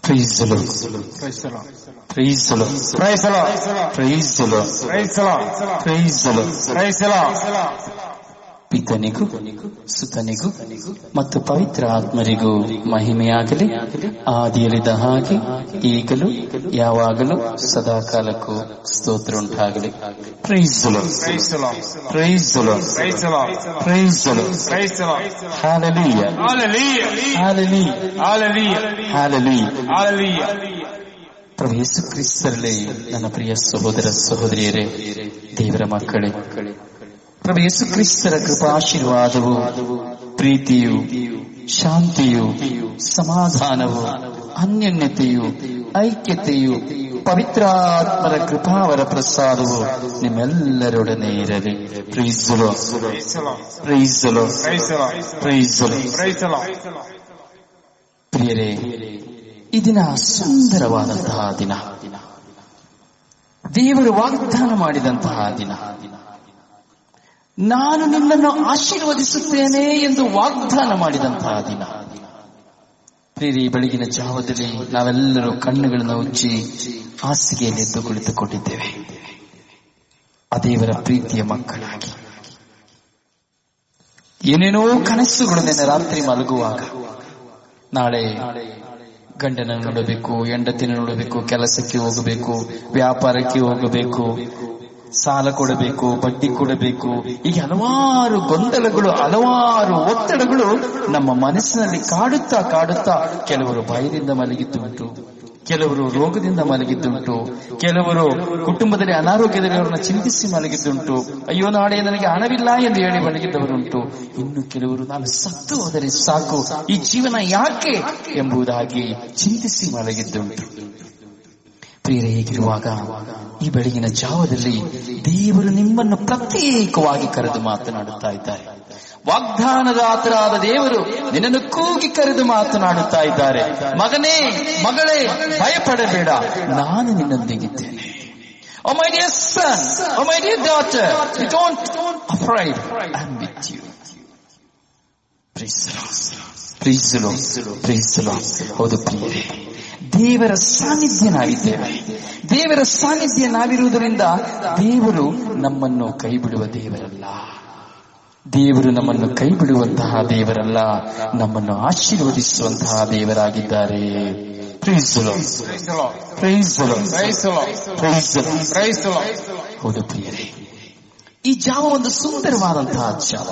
Praise the Lord. Praise the Lord. Praise the Lord. Praise the Lord. Praise the Lord. Praise the Lord. Praise the Lord. Praise the Lord. ಪಿತನಿಗೂ ಸುತನಿಗೂ ಮತ್ತು ಪವಿತ್ರ ಆತ್ಮರಿಗೂ ಮಹಿಮೆಯಾಗಲಿ ಆದಿಯಲ್ಲಿದ್ದ ಹಾಗೆ ಈಗಲೂ ಯಾವಾಗಲೂ ಸದಾಕಾಲಕ್ಕೂ ಸ್ತೋತ್ರ ಉಂಟಾಗಲಿ price Praise the Lord. Price Praise the Lord. Price Praise the Lord. ಹಾಲಲೀಯ Hallelujah. ಹಾಲಲೀಯ Hallelujah. ಹಾಲಲೀಯ Hallelujah. ಪ್ರಭು ಯೇಸು ಕ್ರಿಸ್ತರಲ್ಲಿ ನನ್ನ ಪ್ರಿಯ ಸಹೋದರ ಸಹೋದರಿಯರೇ ದೇವರ ಮಕ್ಕಳೇ ಪ್ರಭು ಯೇಸು ಕ್ರಿಸ್ತರ ಕೃಪಾಶೀರ್ವಾದವು ಪ್ರೀತಿಯು ಶಾಂತಿಯು ಸಮಾಧಾನವು ಅನ್ಯೋನ್ಯತೆಯು ಐಕ್ಯತೆಯು ಪವಿತ್ರಾತ್ಮರ ಕೃಪಾವರ ಪ್ರಸಾದವು ನಿಮ್ಮೆಲ್ಲರೊಡನೆ ಇರಲಿ ಪ್ರೀಸಲು Praise the Lord. ಪ್ರೀಸಲು Praise the Lord. ಪ್ರೀಸಲು Praise the Lord. ಪ್ರಿಯರೇ ಈ ದಿನ ಸುಂದರವಾದಂತಹ ದಿನ ದೇವರು ವಾಗ್ದಾನ ಮಾಡಿದಂತಹ ದಿನ ನಾನು ನಿನ್ನನ್ನು ಆಶೀರ್ವದಿಸುತ್ತೇನೆ ಎಂದು ವಾಗ್ದಾನ ಮಾಡಿದಂತಹ ದಿನ ಪ್ರಿಯರಿ ಬೆಳಗಿನ ಜಾವದಲ್ಲಿ ನಾವೆಲ್ಲರೂ ಕಣ್ಣುಗಳನ್ನು ಉಚ್ಚಿ ಹಾಸಿಗೆಯಲ್ಲಿ ಎದ್ದು ಕುಳಿತುಕೊಂಡಿದ್ದೇವೆ ಆ ದೇವರ ಪ್ರೀತಿಯ ಮಕ್ಕಳಾಗಿ ಏನೇನೋ ಕನಸುಗಳು ನಿನ್ನೆ ರಾತ್ರಿ ಮಲಗುವಾಗ ನಾಳೆ ಗಂಡನ ನೋಡಬೇಕು ಹೆಂಡತಿನ ನೋಡಬೇಕು ಕೆಲಸಕ್ಕೆ ಹೋಗಬೇಕು ವ್ಯಾಪಾರಕ್ಕೆ ಹೋಗಬೇಕು ಸಾಲ ಕೊಡಬೇಕು ಬಡ್ಡಿ ಕೊಡಬೇಕು ಹೀಗೆ ಹಲವಾರು ಗೊಂದಲಗಳು ಹಲವಾರು ಒತ್ತಡಗಳು ನಮ್ಮ ಮನಸ್ಸಿನಲ್ಲಿ ಕಾಡುತ್ತಾ ಕಾಡುತ್ತಾ ಕೆಲವರು ಭಯದಿಂದ ಮಲಗಿದ್ದುಂಟು ಕೆಲವರು ರೋಗದಿಂದ ಮಲಗಿದ್ದುಂಟು ಕೆಲವರು ಕುಟುಂಬದಲ್ಲಿ ಅನಾರೋಗ್ಯದಲ್ಲಿಯವರನ್ನ ಚಿಂತಿಸಿ ಮಲಗಿದ್ದುಂಟು ಅಯ್ಯೋ ನಾಳೆ ನನಗೆ ಹಣವಿಲ್ಲ ಎಂದು ಹೇಳಿ ಮಲಗಿದ್ದವರುಂಟು ಇನ್ನು ಕೆಲವರು ನಾನು ಸತ್ತು ಹೋದರೆ ಸಾಕು ಈ ಜೀವನ ಯಾಕೆ ಎಂಬುದಾಗಿ ಚಿಂತಿಸಿ ಮಲಗಿದ್ದುಂಟು ಪ್ರಿಯರೇ ಹೇಗಿರುವಾಗ ಈ ಬೆಳಗಿನ ಜಾವದಲ್ಲಿ ದೇವರು ನಿಮ್ಮನ್ನು ಪ್ರತ್ಯೇಕವಾಗಿ ಕರೆದು ಮಾತನಾಡುತ್ತಾ ಇದ್ದಾರೆ ವಾಗ್ದಾನದ ಆತರಾದ ದೇವರು ನಿನ್ನನ್ನು ಕೂಗಿ ಕರೆದು ಮಾತನಾಡುತ್ತಾ ಇದ್ದಾರೆ ಮಗನೇ ಮಗಳೇ ಭಯಪಡಬೇಡ ನಾನು ನಿನ್ನೊಂದಿಗಿದ್ದೇನೆ Oh my dear son, oh my dear daughter, you don't, don't afraid. I'm with you. Praise the Lord. Praise the Lord. Praise the Lord. ಹೌದು ಪ್ರಿಯರೇ ದೇವರ ಸಾನ್ನಿಧ್ಯ ನಾವಿದ್ದೇವೆ ದೇವರ ಸಾನ್ನಿಧ್ಯ ನಾವಿರುವುದರಿಂದ ದೇವರು ನಮ್ಮನ್ನು ಕೈ ಬಿಡುವ ದೇವರಲ್ಲ ದೇವರು ನಮ್ಮನ್ನು ಕೈ ಬಿಡುವಂತಹ ದೇವರಲ್ಲ ನಮ್ಮನ್ನು ಆಶೀರ್ವದಿಸುವಂತಹ ದೇವರಾಗಿದ್ದಾರೆ Praise the Lord. Praise the Lord. Praise the Lord. Praise the Lord. Praise the Lord. Praise the Lord. ಹೌದು ಪ್ರಿಯರೇ ಈ ಜಾವ ಒಂದು ಸುಂದರವಾದಂತಹ ಜಾವ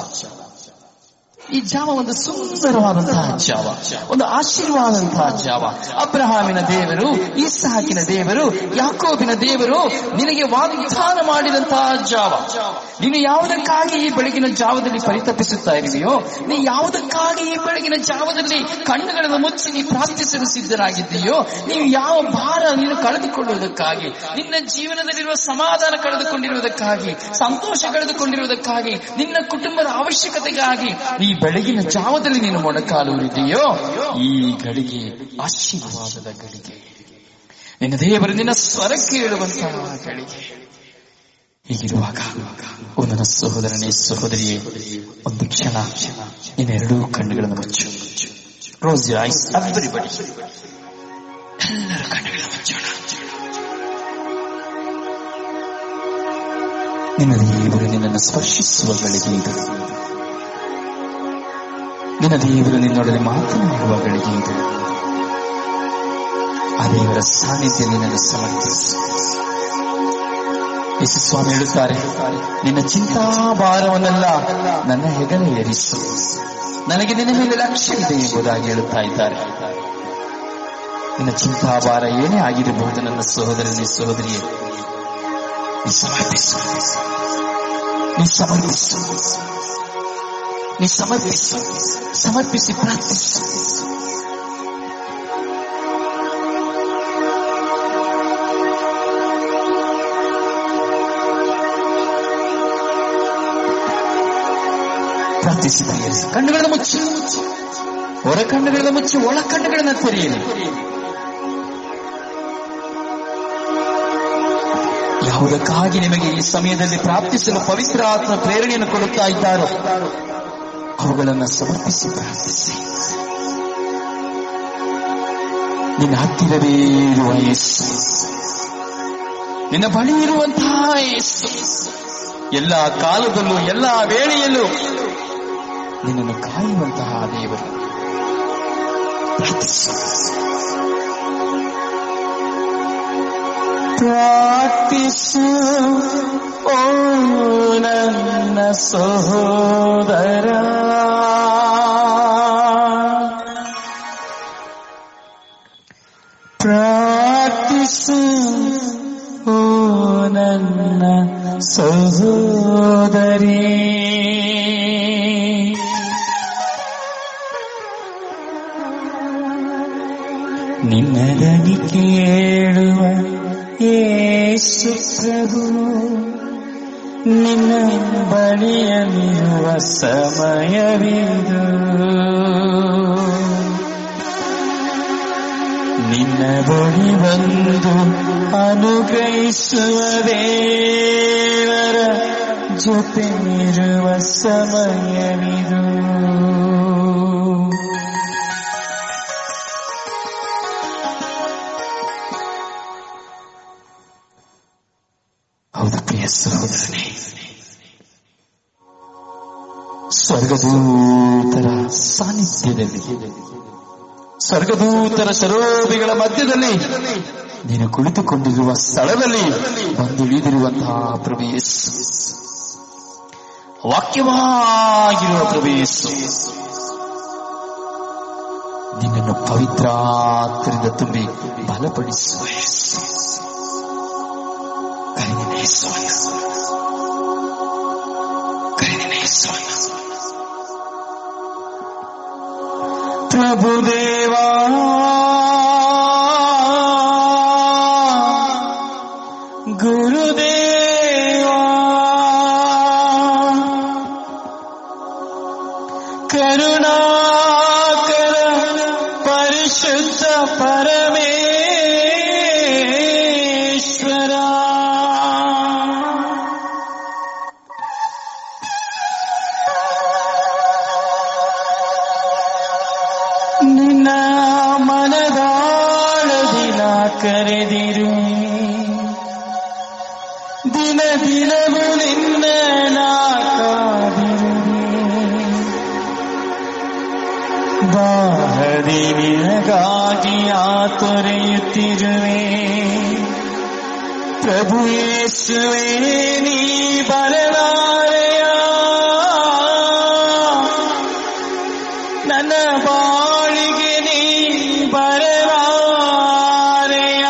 ಈ ಜಾವ ಒಂದು ಸುಂದರವಾದಂತಹ ಜಾವ ಒಂದು ಆಶೀರ್ವಾದಂತಹ ಜಾವ ಅಬ್ರಹಾಮಿನ ದೇವರು ಇಸ್ಹಾಕಿನ ದೇವರು ಯಾಕೋಬಿನ ದೇವರು ನಿನಗೆ ವಾಗ್ದಾನ ಮಾಡಿದಂತಹ ಜಾವ ನೀನು ಯಾವುದಕ್ಕಾಗಿ ಈ ಬೆಳಗಿನ ಜಾವದಲ್ಲಿ ಪರಿತಪಿಸುತ್ತಾ ಇರುವೆಯೋ ನೀ ಯಾವುದಕ್ಕಾಗಿ ಈ ಬೆಳಗಿನ ಜಾವದಲ್ಲಿ ಕಣ್ಣುಗಳನ್ನು ಮುಚ್ಚಿ ನೀ ಪ್ರಾರ್ಥಿಸಲು ಸಿದ್ಧರಾಗಿದ್ದೀಯೋ ನೀವು ಯಾವ ಭಾರ ನೀನು ಕಳೆದುಕೊಳ್ಳುವುದಕ್ಕಾಗಿ ನಿನ್ನ ಜೀವನದಲ್ಲಿರುವ ಸಮಾಧಾನ ಕಳೆದುಕೊಂಡಿರುವುದಕ್ಕಾಗಿ ಸಂತೋಷ ಕಳೆದುಕೊಂಡಿರುವುದಕ್ಕಾಗಿ ನಿನ್ನ ಕುಟುಂಬದ ಅವಶ್ಯಕತೆಗಾಗಿ ಈ ಬೆಳಗಿನ ಜಾವದಲ್ಲಿ ನೀನು ಮೊಣಕಾಲೂರಿದೆಯೋ ಈ ಗಳಿಗೆ ಆಶೀರ್ವಾದದ ಗಳಿಗೆ ನಿನ್ನ ದೇವರು ನಿನ್ನ ಸ್ವರಕ್ಕೆ ಹೇಳುವಂತಹ ಗಳಿಗೆ ಹೀಗಿರುವಾಗ ಓ ನನ್ನ ಸಹೋದರನೇ ಸಹೋದರಿಯೇ ಒಂದು ಕ್ಷಣ ಇನ್ನೆರಡೂ ಕಣ್ಣುಗಳನ್ನು ಮುಚ್ಚು ಕ್ಲೋಸ್ ಯರ್ ಐಸ್ ಎವ್ರಿಬಡಿ ಎಲ್ಲರ ಕಣ್ಣುಗಳನ್ನು ಮುಚ್ಚೋಣ ನಿನ್ನ ದೇವರು ನಿನ್ನನ್ನು ಸ್ಪರ್ಶಿಸುವ ಗಳಿಗೆ ಇದು ನಿನ್ನ ದೇವರು ನಿನ್ನೊಡನೆ ಮಾತನಾಡುವ ಗಳಿಗೆ ಇದು ಆ ದೇವರ ಸಾನ್ನಿಧ್ಯ ನಿನ್ನನ್ನು ಸಮರ್ಪಿಸು ಯೇಸು ಸ್ವಾಮಿ ಹೇಳುತ್ತಾರೆ ನಿನ್ನ ಚಿಂತಾಭಾರವನ್ನೆಲ್ಲ ನನ್ನ ಹೆಗಲ ಏರಿಸು ನನಗೆ ನಿನ್ನ ಮೇಲೆ ಲಕ್ಷ್ಯವಿದೆ ಎಂಬುದಾಗಿ ಹೇಳುತ್ತಾ ಇದ್ದಾರೆ ನಿನ್ನ ಚಿಂತಾಭಾರ ಏನೇ ಆಗಿರಬಹುದು ನನ್ನ ಸಹೋದರನೇ ಸಹೋದರಿಯೇ ನೀ ಸಮರ್ಪಿಸು ನೀ ಸಮರ್ಪಿಸು ನೀ ಸಮರ್ಪಿಸು ಸಮರ್ಪಿಸಿ ಪ್ರಾರ್ಥಿಸು ಪ್ರಾರ್ಥಿಸಿ ಪ್ರಿಯರೇ. ಕಣ್ಣುಗಳನ್ನು ಮುಚ್ಚಿ ಹೊರ ಕಣ್ಣುಗಳನ್ನು ಮುಚ್ಚಿ ಒಳ ಕಣ್ಣುಗಳನ್ನು ತೆರೆಯಲಿ ಯಾವುದಕ್ಕಾಗಿ ನಿಮಗೆ ಈ ಸಮಯದಲ್ಲಿ ಪ್ರಾರ್ಥಿಸಲು ಪವಿತ್ರ ಆತ್ಮ ಪ್ರೇರಣೆಯನ್ನು ಕೊಡುತ್ತಾ ಇದ್ದಾರೋ ಅವುಗಳನ್ನು ಸಮರ್ಪಿಸಿ ಪ್ರಾರ್ಥಿಸಿ ನಿನ್ನ ಹತ್ತಿರವೇ ಇರುವ ಯೇಸು ನಿನ್ನ ಬಳಿ ಇರುವಂತಹ ಯೇಸು ಎಲ್ಲ ಕಾಲದಲ್ಲೂ ಎಲ್ಲ ವೇಳೆಯಲ್ಲೂ ನಿನ್ನನ್ನು ಕಾಯುವಂತಹ ದೇವರು ಪ್ರಾರ್ಥಿಸು. ಪ್ರಾರ್ಥಿಸು ಓ ನನ್ನ ಸಹೋದರ ಪ್ರಾರ್ಥಿಸು ಓ ನನ್ನ ಸಹೋದರಿ ನಿನ್ನದನಿ ಕೇಳುವ ಯೇಸು ಪ್ರಭು ನಿನ್ನ ಬಳಿಯಲ್ಲಿರುವ ಸಮಯವಿದು ನಿನ್ನ ಬಳಿ ಬಂದು ಅನುಗ್ರಹಿಸುವ ದೇವರ ಜೊತೆ ಇರುವ ಸಮಯವಿದು ಹೌದು ಪ್ರಿಯ ಸಹೋದರನೇ ಸ್ವರ್ಗದೂತರ ಸಾನ್ನಿಧ್ಯದಲ್ಲಿ ಸ್ವರ್ಗದೂತರ ಶರೋಬಿಗಳ ಮಧ್ಯದಲ್ಲಿ ನೀನು ಕುಳಿತುಕೊಂಡಿರುವ ಸ್ಥಳದಲ್ಲಿ ಬಂದು ಇಳಿದಿರುವಂತಹ ಪ್ರಭು ಯೇಸು ವಾಕ್ಯವಾಗಿರುವ ಪ್ರಭು ಯೇಸು ನಿನ್ನನ್ನು ಪವಿತ್ರಾತ್ರಿಂದ ತುಂಬಿ ಬಲಪಡಿಸುವ ಯೇಸು ಕರೆದಿನ ಯೇಸುವನ್ನ ಕರೆದಿನ ಯೇಸುವನ್ನ ಪ್ರಭುದೇವಾ ಗುರುದೇವಾ ಕರುಣಾಕರ ಪರಿಶುದ್ಧ ಪರಮೇಶ್ವರ ನಿನ್ನ ಮನದಾಳದಿನ ಕರೆದಿರು ದಿನ ದಿನವೂ ನಿನ್ನ ನಾಕಾದಿರುವೆ ಬಾಹದಿ ನಿನಗಾಗಿ ಆತೊರೆಯುತ್ತಿರುವೆ ಪ್ರಭು ಯೇಸುವೇ ನೀ ಬರಲಾರೆಯ ನನ್ನ ಬಾಳಿಗೆ ನೀ ಬರಲಾರೆಯ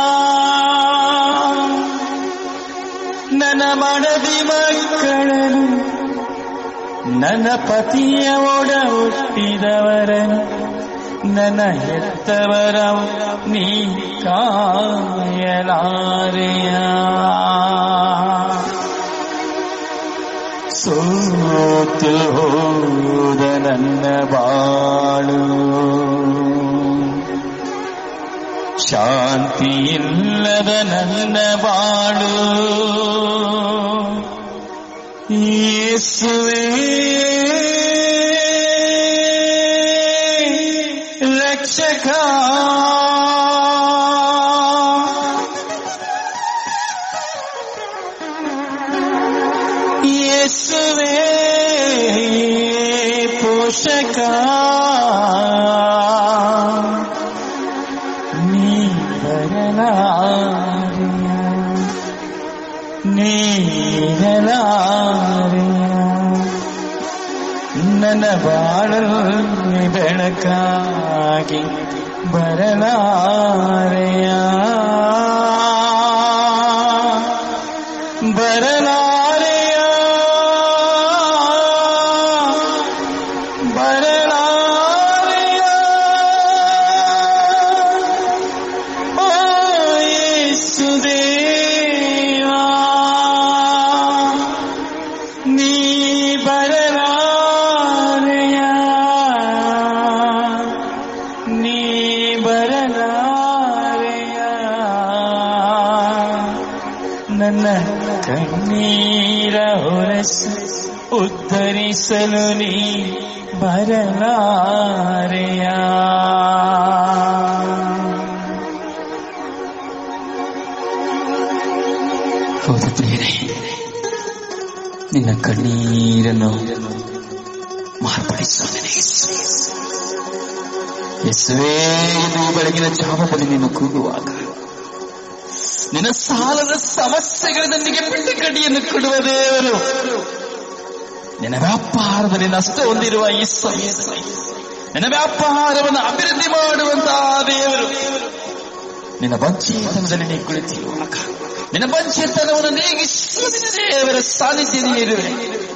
ನನ್ನ ಮಡದಿ ಮಕ್ಕಳನ್ನು ನನ್ನ ಪತಿಯ ಒಡ ಹುಟ್ಟಿದವರನು ನನ್ನ ಹೆತ್ತವರ ನೀ ಕಾಯಲಾರೆಯ ಸೋತು ಹೋದ ನನ್ನ ಬಾಳು ಶಾಂತಿ ಇಲ್ಲದ ನನ್ನ ಬಾಳು ಯೇಸುವೇ ರಕ್ಷಕ ಯೇಸುವೇ ಪೋಷಕ ನೀ ಬರಲಾರೆಯ ನೀರಲಾರೆಯ ನನ್ನ ಬಾಳಲ್ಲಿ ಬೆಳಕಾಗಿ ಬರಲಾರೆಯ ಬರಲಾರೆಯ ಬರಲಾರೆಯ ಓ ಯೇಸುದೇವಾ ನೀ ಬರಲಾರೆಯ ನೀ ಬರಲಾರೆಯ ನನ್ನ ಕಣ್ಣೀರ ಹೊರಸು ಉದ್ಧರಿಸಲು ನೀ ಬರಲಾರೆಯ ಹೌದು ಪ್ರಿಯರೇ ನಿನ್ನ ಕಣ್ಣೀರನ್ನು ಮಾರ್ಪಡಿಸುವನೇ ಯೇಸುವೇ ಎಂದು ಈ ಬೆಳಗಿನ ಜಾವದಲ್ಲಿ ನೀನು ಕೂಗುವಾಗ ನಿನ್ನ ಸಾಲದ ಸಮಸ್ಯೆಗಳಿಂದೊಂದಿಗೆ ಬಿಟ್ಟು ಕಡಿಯನ್ನು ಕೊಡುವ ದೇವರು ನಿನ್ನ ವ್ಯಾಪಾರದಲ್ಲಿ ನಷ್ಟ ಹೊಂದಿರುವ ಈ ಸಮಯದಲ್ಲಿ ನಿನ್ನ ವ್ಯಾಪಾರವನ್ನು ಅಭಿವೃದ್ಧಿ ಮಾಡುವಂತಹ ದೇವರು ನಿನ್ನ ಬಂಚೇತನದಲ್ಲಿ ನೀ ಕುಳಿತಿರುವಾಗ ನಿನ್ನ ಬಂಚೇತನವನ್ನು ನೀಗಿಸುವ ನಿನ್ನ ದೇವರ ಸಾನ್ನಿಧ್ಯ ಇರುವೆ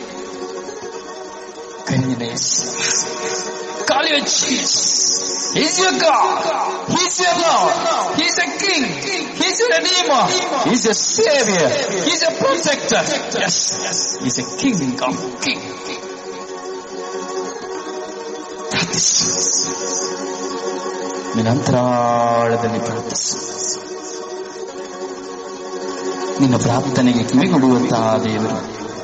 ಕಣ್ಣಿನ ಯೇಸು. Call your Jesus. He's your God. He's your Lord. He's a King. He's a Redeemer. He's a Savior. He's a Protector. Yes. He's a King of King. ಪ್ರಾರ್ಥಿಸು ನಿನ್ನ ಅಂತರಾಳದಲ್ಲಿ ಪ್ರಾರ್ಥಿಸು ನಿನ್ನ ಪ್ರಾರ್ಥನೆಗೆ ಕಿವಿಗೊಡುವಂತಹ ದೇವರು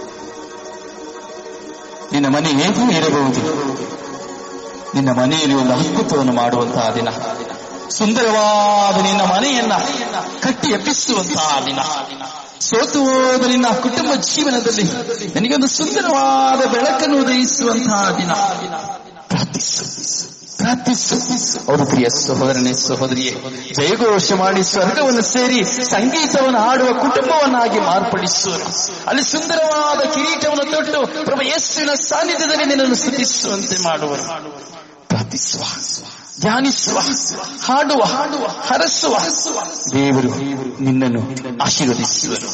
ನಿನ್ನ ಮನೆ ಹೇಗೂ ಇರಬಹುದು ನಿನ್ನ ಮನೆಯಲ್ಲಿ ಒಂದು ಅದ್ಭುತವನ್ನು ಮಾಡುವಂತಹ ದಿನ ಸುಂದರವಾದ ನಿನ್ನ ಮನೆಯನ್ನ ಕಟ್ಟಿ ಎಬ್ಬಿಸುವಂತಹ ದಿನ ಸೋತು ಹೋದ ನಿನ್ನ ಕುಟುಂಬ ಜೀವನದಲ್ಲಿ ನಿನಗೊಂದು ಸುಂದರವಾದ ಬೆಳಕನ್ನು ಉದಯಿಸುವಂತಹ ದಿನ ಪ್ರಾರ್ಥಿಸು ಪ್ರಾರ್ಥಿಸು ಹೌದು ಪ್ರಿಯ ಸಹೋದರನೇ ಸಹೋದರಿಯೇ ಜಯಘೋಷ ಮಾಡಿ ಸ್ವರ್ಗವನ್ನು ಸೇರಿ ಸಂಗೀತವನ್ನು ಹಾಡುವ ಕುಟುಂಬವನ್ನಾಗಿ ಮಾರ್ಪಡಿಸು ಅಲ್ಲಿ ಸುಂದರವಾದ ಕಿರೀಟವನ್ನು ತೊಟ್ಟು ಪ್ರಭು ಯೇಸುವಿನ ಸಾನ್ನಿಧ್ಯದಲ್ಲಿ ನಿನ್ನನ್ನು ಸ್ತುತಿಸುವಂತೆ ಮಾಡುವರು ಪ್ರಾರ್ಥಿಸುವ ಧ್ಯಾನಿಸುವ ಹಾಡುವ ಹಾಡುವ ಹರಸುವ ದೇವರು ನಿನ್ನನ್ನು ಆಶೀರ್ವದಿಸುವರು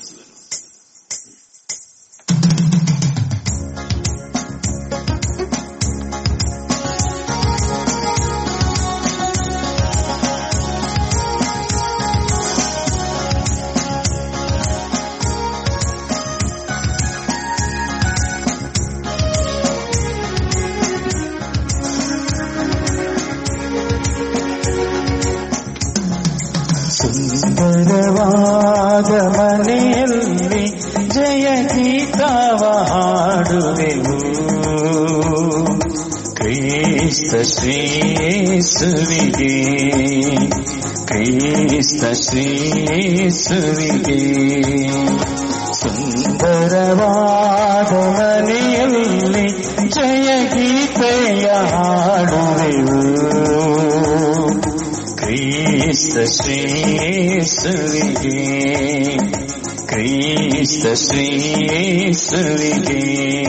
ಸುಂದರವಾದ ಮನೆಯಲ್ಲಿ ಜಯ ಗೀತವ ಹಾಡುವೆವು ಕ್ರಿಸ್ತ ಶ್ರೀಸುವಿಗೆ ಕ್ರಿಸ್ತ ಶ್ರೀಸುವಿಗೆ ಸುಂದರವಾದ ಮನೆಯಲ್ಲಿ ಜಯ ಗೀತೆಯ ಹಾಡುವೆವು ಕ್ರಿಸ್ತ ಶ್ರೀಸುವಿಗೆ ಕ್ರಿಸ್ತ ಶ್ರೀಸುವಿಗೆ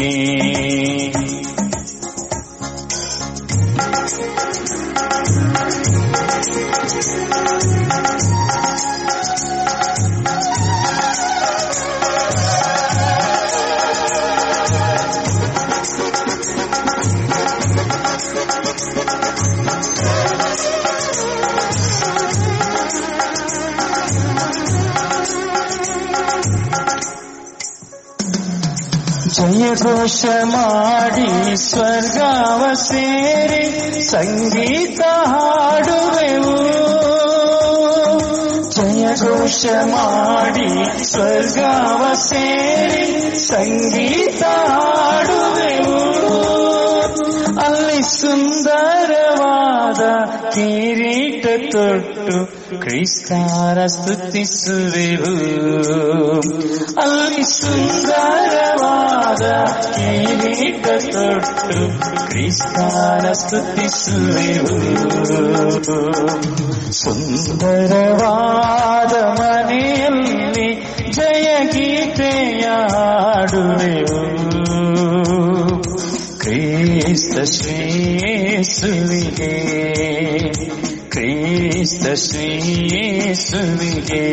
ಜಯ ಘೋಷ ಮಾಡಿ ಸ್ವರ್ಗವ ಸೇರಿ ಸಂಗೀತ ಹಾಡುವೆವು ಜಯ ಘೋಷ ಮಾಡಿ ಸ್ವರ್ಗವ ಸೇರಿ ಸಂಗೀತ ಹಾಡುವೆವು ಅಲ್ಲಿ ಸುಂದರವಾದ ಕಿರೀಟ ತೊಟ್ಟು ಕ್ರಿಸ್ತಾರ ಸ್ತುತಿಸುವೆವು ಅಲ್ಲಿ ಸುಂದರವಾದ ಕಿರೀಟ ತೊಟ್ಟು ಕ್ರಿಸ್ತಾರ ಸ್ತುತಿಸುವೆವು ಸುಂದರವಾದ ಮನೆಯಲ್ಲಿ ಜಯ ಗೀತೆಯ ಹಾಡುವೆವು ಕ್ರಿಸ್ತ ಶ್ರೀಸುವಿಗೆ ಕ್ರಿಸ್ತ ಶ್ರೀಸುವಿಗೆ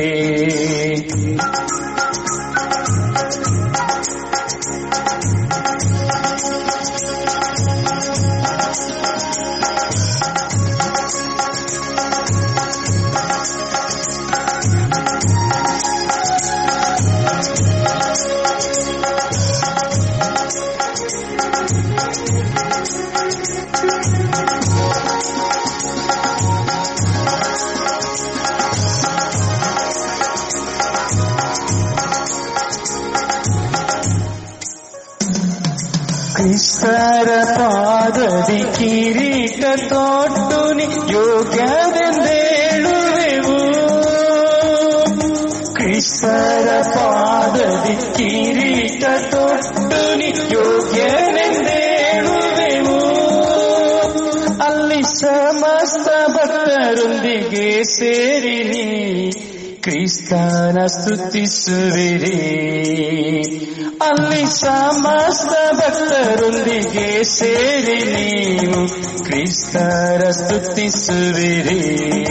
ಕ್ರಿಸ್ತರ ಪಾದದಿ ಕಿರೀಟ ತೊಟ್ಟು ಯೋಗ್ಯವೆಂದೇಳುವೆವು ಕ್ರಿಸ್ತ ಕ್ರಿಸ್ತರ ಪಾದದಿ ಕಿರೀಟ ತೊಟ್ಟು ನಿ ಯೋಗ್ಯನೆಂದೇಳುವೆವು ಅಲ್ಲಿ ಸಮಸ್ತ ಭಕ್ತರೊಂದಿಗೆ ಸೇರಿ ನೀ ಕ್ರಿಸ್ತನ ಸ್ತುತಿಸುವಿರಿ ಅಲ್ಲಿ ಸಮಸ್ತ ಭಕ್ತರೊಂದಿಗೆ ಸೇರಿ ನೀವು ಕ್ರಿಸ್ತರ ಸ್ತುತಿಸುವಿರಿ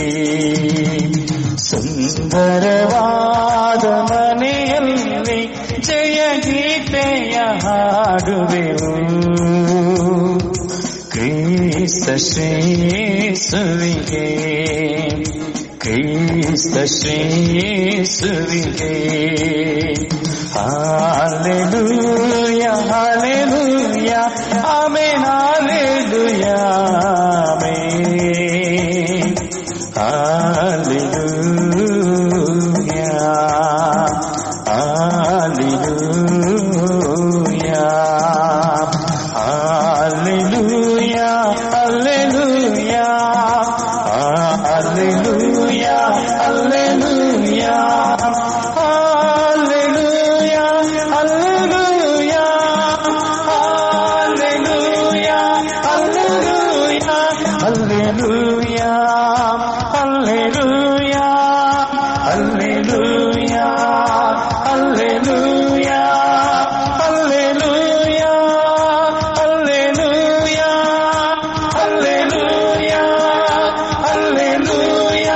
ಸುಂದರವಾದ ಮನೆಯಲ್ಲಿ ಜಯ ಗೀತೆಯ ಹಾಡುವೆವು ಕ್ರಿಸ್ತ ಶ್ರೇಸುವಿಗೆ ಕ್ರಿಸ್ತ ಶ್ರೇಸುವಿಗೆ hallelujah hallelujah amen hallelujah amen hallelujah hallelujah hallelujah hallelujah hallelujah hallelujah hallelujah hallelujah hallelujah hallelujah hallelujah hallelujah hallelujah hallelujah hallelujah hallelujah hallelujah hallelujah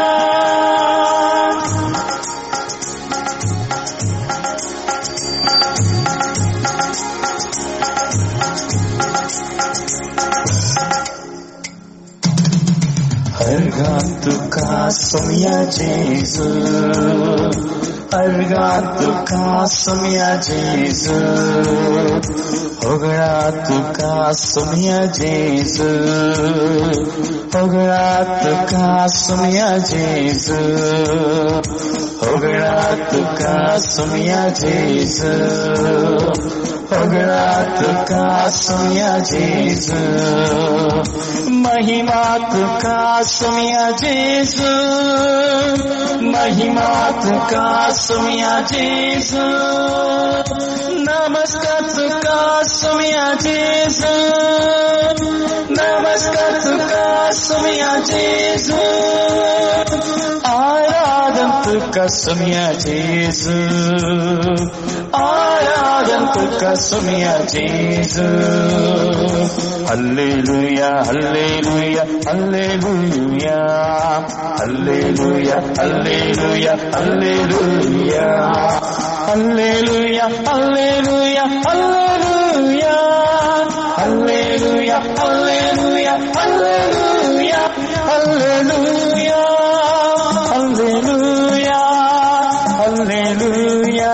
Regarde Casomia Jesus Regarde Casomia Jesus Regarde Casomia Jesus Regarde Casomia Jesus Regarde Casomia Jesus Regarde Casomia Jesus महिमात का सुमिया जेसु महिमात का सुमिया जेसु नमस्कार का सुमिया जेसु नमस्कार का सुमिया जेसु आराधन का सुमिया जेसु आराधन का सुमिया जेसु Hallelujah, hallelujah, hallelujah, hallelujah, hallelujah, hallelujah, hallelujah, hallelujah, hallelujah, hallelujah, hallelujah, hallelujah, hallelujah, hallelujah,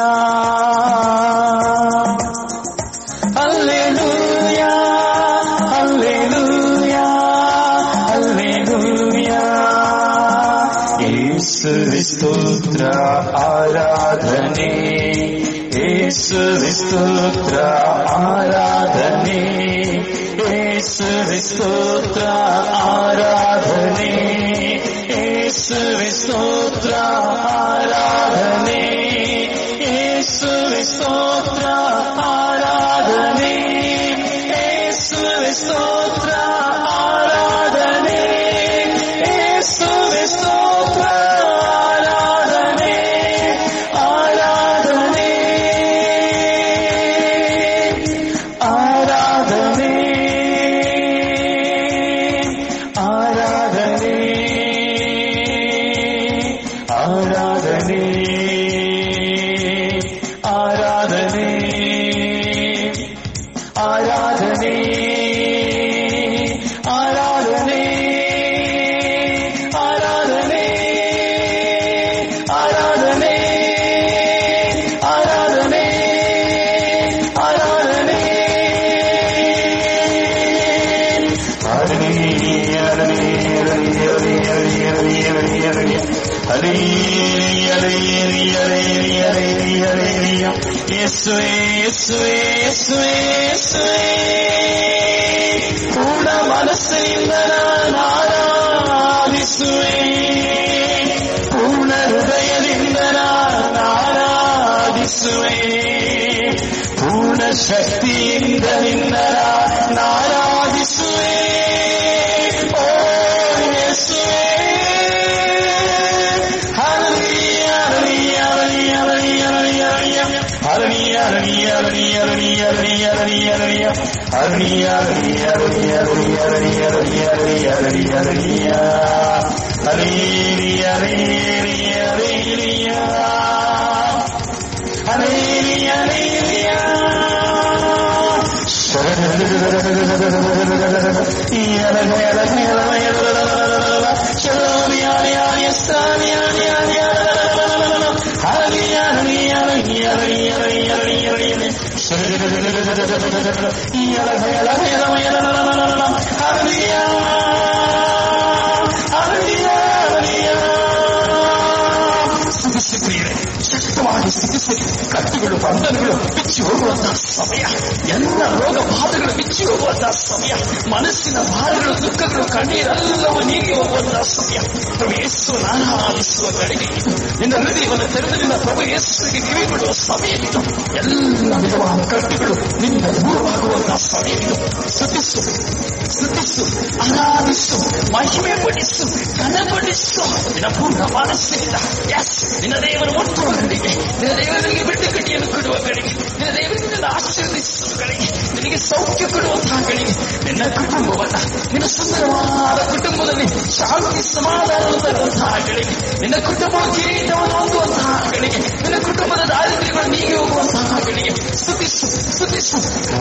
hallelujah. Hallelujah, hallelujah, hallelujah. ಯೇಸುವೆ ಸ್ತೋತ್ರ ಆರಾಧನೆ ಯೇಸುವೆ ಸ್ತೋತ್ರ ಆರಾಧನೆ ಯೇಸುವೆ ಸ್ತೋತ್ರ ಆರಾಧನೆ ಯೇಸುವೆ ಸ್ತೋತ್ರ ಆರಾಧನೆ ಯೇಸುವೆ ಸ್ತೋತ್ರ ಆರಾಧನೆ ಯೇಸುವೆ ಸ್ತೋತ್ರ ಆರಾಧನೆ ಯೇಸುವೆ ಸ್ತೋತ್ರ ಆರಾಧನೆ ಆರಾಧನೆ ಆರಾಧನೆ ಆರಾಧನೆ ಆರಾಧನೆ ಆರಾಧನೆ ಆರಾಧನೆ ಆರಾಧನೆ ಆರಾಧನೆ ಆರಾಧನೆ ಆರಾಧನೆ ಆರಾಧನೆ ಪೂರ್ಣ ಮನಸ್ಸಿನಿಂದ ನಾನು ಆರಾಧಿಸುವೆ ಪೂರ್ಣ ಹೃದಯದಿಂದ ನಾನು ಯೇಸುವೇ ಪೂರ್ಣ ಶಕ್ತಿಯಿಂದ ನಿನ್ನ ನಾರಾಧಿಸುವೆ ಓ ಯೇಸುವೇ Hallelujah, hallelujah, hallelujah, hallelujah, hallelujah, hallelujah, hallelujah, hallelujah, hallelujah, hallelujah, hallelujah, hallelujah, hallelujah, hallelujah, hallelujah, hallelujah, hallelujah, hallelujah, hallelujah, ಸ್ಥಿತಿಸಿದ್ರಿಯರೆ ಶಕ್ತವಾಗಿ ಸ್ಥಿತಿಸಿ ಕಟ್ಟುಗಳು ಬಂಧನಗಳು ಬಿಚ್ಚಿ ಹೋಗುವಂತಹ ಸಮಯ ಎಲ್ಲ ರೋಗ ಬಾಧೆಗಳು ಬಿಚ್ಚಿ ಹೋಗುವಂತಹ ಸಮಯ ಮನಸ್ಸಿನ ಭಾರಗಳು ದುಃಖಗಳು ಕಣ್ಣೀರೆಲ್ಲವೂ ನೀಗಿ ಹೋಗುವಂತಹ ಸಮಯ ಪ್ರಭು ಯೇಸು ನಾನಾಲಿಸುವ ಗಳಿಗೆ ಇದು ನಿನ್ನ ಹೃದಯವನ್ನು ತೆರೆದು ನಿನ್ನ ಪ್ರಭು ಯೇಸುವಿಗೆ ಕಿವಿಗೊಡುವ ಸಮಯ ಇದು ಎಲ್ಲ ವಿಧವಾದ ಕಟ್ಟುಗಳು ನಿನ್ನ ದೂರವಾಗುವಂತಹ ಸಮಯ ಇದು ಸ್ತುತಿಸು ಸ್ತುತಿಸು ಆರಾಧಿಸು ಮಹಿಮೆ ಪಡಿಸು ಘನಪಡಿಸು ನಿನ್ನ ಪೂರ್ಣ ಮನಸ್ಸಿನಿಂದ ಎಸ್ ನಿನ್ನ ದೇವರ ಮುಟ್ಟುವ ಕಡೆಗೆ ನಿನ್ನ ದೇವರಿಗೆ ಬಿಟ್ಟು ಕಟ್ಟಿಯನ್ನು ಕೊಡುವ ಕಡೆಗೆ ನಿನ್ನ ದೇವರಿಂದ ಆಶೀರ್ವದಿಸುವ ಕಡೆಗೆ ನಿನಗೆ ಸೌಖ್ಯ ಕೊಡುವಂತಹ ಕಡೆಗೆ ನಿನ್ನ ಕುಟುಂಬವನ್ನ ನಿನ್ನ ಸುಂದರವಾದ ಕುಟುಂಬದಲ್ಲಿ ಶಾಂತಿ ಸಮಾಧಾನವನ್ನು ತರುವಂತಹ ಕಡೆಗೆ ನಿನ್ನ ಕುಟುಂಬ ಕಿರೀಟವನ್ನು ಹೊಂದುವಂತಹ ಕಡೆಗೆ ನಿನ್ನ ಕುಟುಂಬದ ದಾರಿದ್ರ್ಯಗಳು ನೀಗಿ ಹೋಗುವಂತಹ ಕಡೆಗೆ ಸ್ತುತಿಸು ಸ್ತುತಿಸು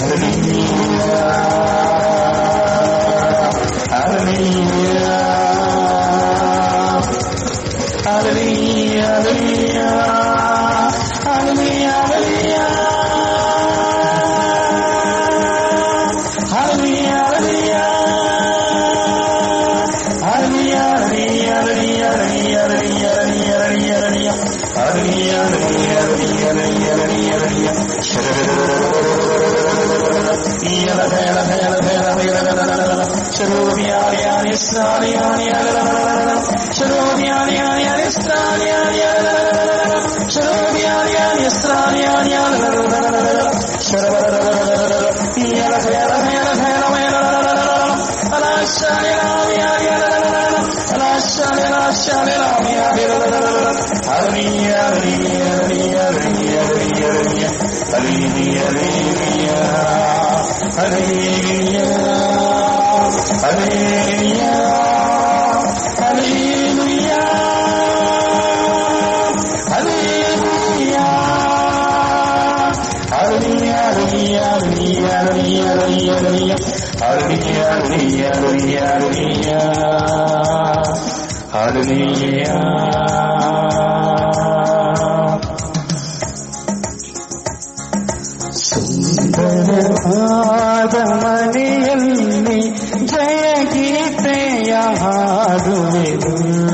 ಸುಂದರವಾದ ಮನೆಯಲ್ಲಿ ಜಯ ಗೀತೆಯ ಹಾಡುವೆನು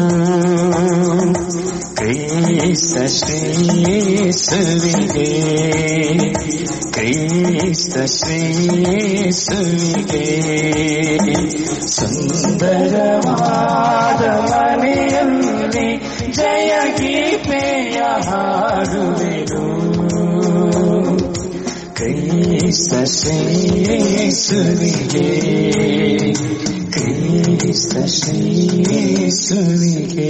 ಕ್ರೀಸ್ತ ಶ್ರೀಸುವಿಗೆ ಕ್ರೀಸ್ತ ಶ್ರೀಸುವಿಗೆ ಸುಂದರವಾದ ಮನೆಯಲ್ಲಿ ಜಯ ಗೀತೆಯ ಹಾಡುವೆನು ಕ್ರೀಸ್ತ ಶ್ರೀಸುವಿಗೆ ಕ್ರೀಸ್ತ ಶ್ರೀಸುವಿಗೆ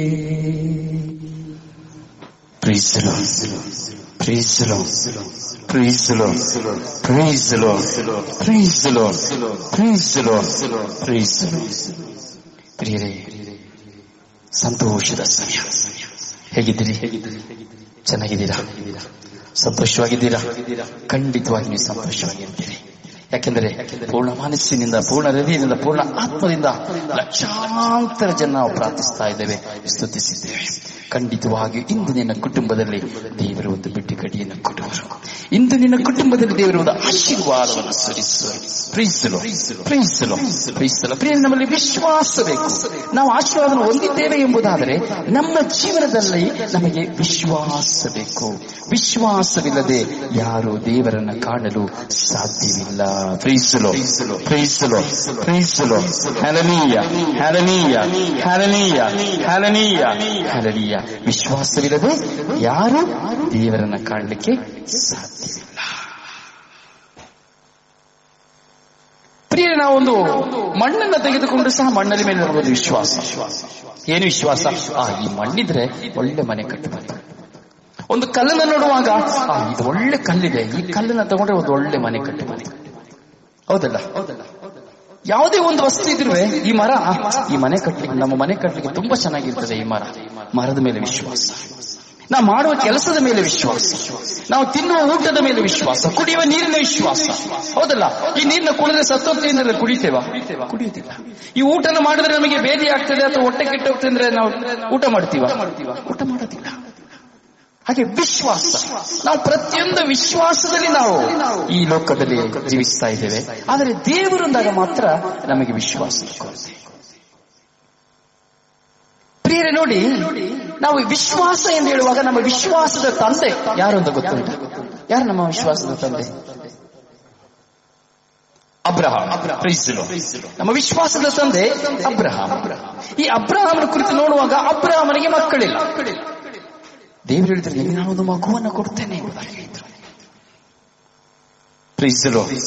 Praise the Lord. Praise the Lord. Praise the Lord. Praise the Lord. Praise the Lord. Praise the Lord. Praise the Lord. ಪ್ರಿಯರೇ ಸಂತೋಷದ ಸಮಯ ಹೇಗಿದ್ದೀರಿ ಚೆನ್ನಾಗಿದ್ದೀರಾ ಸಂತೋಷವಾಗಿದ್ದೀರಾ ಖಂಡಿತವಾಗಿ ನೀವು ಸಂತೋಷವಾಗಿರ್ತೀರಿ ಯಾಕೆಂದರೆ ಪೂರ್ಣ ಮನಸ್ಸಿನಿಂದ ಪೂರ್ಣ ಹೃದಯದಿಂದ ಪೂರ್ಣ ಆತ್ಮದಿಂದ ಲಕ್ಷಾಂತರ ಜನ ನಾವು ಪ್ರಾರ್ಥಿಸ್ತಾ ಇದ್ದೇವೆ ಸ್ತುತಿಸಿದ್ದೇವೆ ಖಂಡಿತವಾಗಿ ಇಂದು ನಿನ್ನ ಕುಟುಂಬದಲ್ಲಿ ದೇವರು ಒಂದು ಬಿಟ್ಟು ಕಡಿಯನ್ನು ಕೊಡುವರು ಇಂದು ನಿನ್ನ ಕುಟುಂಬದಲ್ಲಿ ದೇವರು ಒಂದು ಆಶೀರ್ವಾದವನ್ನು ಸುರಿಸುವರು ಪ್ರೀಸಲು ಪ್ರೀಸಲು ಪ್ರೀಸಲು ಪ್ರಿಯ ನಮ್ಮಲ್ಲಿ ವಿಶ್ವಾಸ ಬೇಕು ನಾವು ಆಶೀರ್ವಾದವನ್ನು ಹೊಂದಿದ್ದೇವೆ ಎಂಬುದಾದರೆ ನಮ್ಮ ಜೀವನದಲ್ಲಿ ನಮಗೆ ವಿಶ್ವಾಸ ಬೇಕು ವಿಶ್ವಾಸವಿಲ್ಲದೆ ಯಾರು ದೇವರನ್ನ ಕಾಣಲು ಸಾಧ್ಯವಿಲ್ಲ ಪ್ರೀಸಲು ಪ್ರೀಸಲು ಪ್ರೀಸಲು ಹಲನೀಯ ಹಲನೀಯ ಹಲನೀಯ ಹಲನೀಯ ಹಲನೀಯ ವಿಶ್ವಾಸವಿಲ್ಲದೆ ಯಾರು ದೇವರನ್ನ ಕಾಣಲಿಕ್ಕೆ ಸಾಧ್ಯವಿಲ್ಲ ಪ್ರಿಯ ನಾವೊಂದು ಮಣ್ಣನ್ನ ತೆಗೆದುಕೊಂಡು ಸಹ ಮಣ್ಣಲ್ಲಿ ಮೇಲೆ ಇರಬಹುದು ವಿಶ್ವಾಸ ಏನು ವಿಶ್ವಾಸ ಆ ಈ ಮಣ್ಣಿದ್ರೆ ಒಳ್ಳೆ ಮನೆ ಕಟ್ಟಬಹುದು ಒಂದು ಕಲ್ಲನ್ನ ನೋಡುವಾಗ ಆ ಇದು ಒಳ್ಳೆ ಕಲ್ಲಿದೆ ಈ ಕಲ್ಲನ್ನ ತಗೊಂಡ್ರೆ ಒಂದು ಒಳ್ಳೆ ಮನೆ ಕಟ್ಟಬಹುದು ಹೌದಲ್ಲ ಯಾವುದೇ ಒಂದು ವಸ್ತು ಇದ್ರೂ ಈ ಮರ ಆ, ಈ ಮನೆ ಕಟ್ಟಲಿಕ್ಕೆ ನಮ್ಮ ಮನೆ ಕಟ್ಟಲಿಕ್ಕೆ ತುಂಬಾ ಚೆನ್ನಾಗಿರ್ತದೆ ಈ ಮರ ಮರದ ಮೇಲೆ ವಿಶ್ವಾಸ ನಾವು ಮಾಡುವ ಕೆಲಸದ ಮೇಲೆ ವಿಶ್ವಾಸ ನಾವು ತಿನ್ನುವ ಊಟದ ಮೇಲೆ ವಿಶ್ವಾಸ ಕುಡಿಯುವ ನೀರಿನ ವಿಶ್ವಾಸ ಹೌದಲ್ಲ ಈ ನೀರಿನ ಕುಡಿದ್ರೆ ಸತ್ತೋಗ್ತಿದ್ರೆ ಕುಡಿತೇವಾ ಕುಡಿಯುತ್ತಿಲ್ಲ ಈ ಊಟನ ಮಾಡಿದ್ರೆ ನಮಗೆ ಬೇದಿ ಆಗ್ತದೆ ಅಥವಾ ಹೊಟ್ಟೆ ಕೆಟ್ಟು ಹೋಗ್ತದೆ ಅಂದ್ರೆ ನಾವು ಊಟ ಮಾಡ್ತೀವ ಊಟ ಮಾಡೋದಿಲ್ಲ ಹಾಗೆ ವಿಶ್ವಾಸ ನಾವು ಪ್ರತಿಯೊಂದು ವಿಶ್ವಾಸದಲ್ಲಿ ನಾವು ಈ ಲೋಕದಲ್ಲಿ ಜೀವಿಸ್ತಾ ಇದ್ದೇವೆ ಆದರೆ ದೇವರೊಂದಾಗ ಮಾತ್ರ ನಮಗೆ ವಿಶ್ವಾಸ ಕೊರತೆ ಪ್ರಿಯರೇ ನೋಡಿ ನಾವು ವಿಶ್ವಾಸ ಎಂದು ಹೇಳುವಾಗ ನಮ್ಮ ವಿಶ್ವಾಸದ ತಂದೆ ಯಾರು ಅಂತ ಗೊತ್ತುಂಟ ಯಾರು ನಮ್ಮ ವಿಶ್ವಾಸದ ತಂದೆ ಅಬ್ರಹಾಂ Praise the Lord. ನಮ್ಮ ವಿಶ್ವಾಸದ ತಂದೆ ಅಬ್ರಹಾಂ ಈ ಅಬ್ರಹಾಮನ ಕುರಿತು ನೋಡುವಾಗ ಅಬ್ರಹಾಮನಿಗೆ ಮಕ್ಕಳಿಲ್ಲ ದೇವರು ಹೇಳಿದ್ರೆ ನಿಮಗೆ ನಾನು ಒಂದು ಮಗುವನ್ನ ಕೊಡ್ತೇನೆ ಎಂಬುದಾಗಿ ಹೇಳಿದ್ರು Praise the Lord.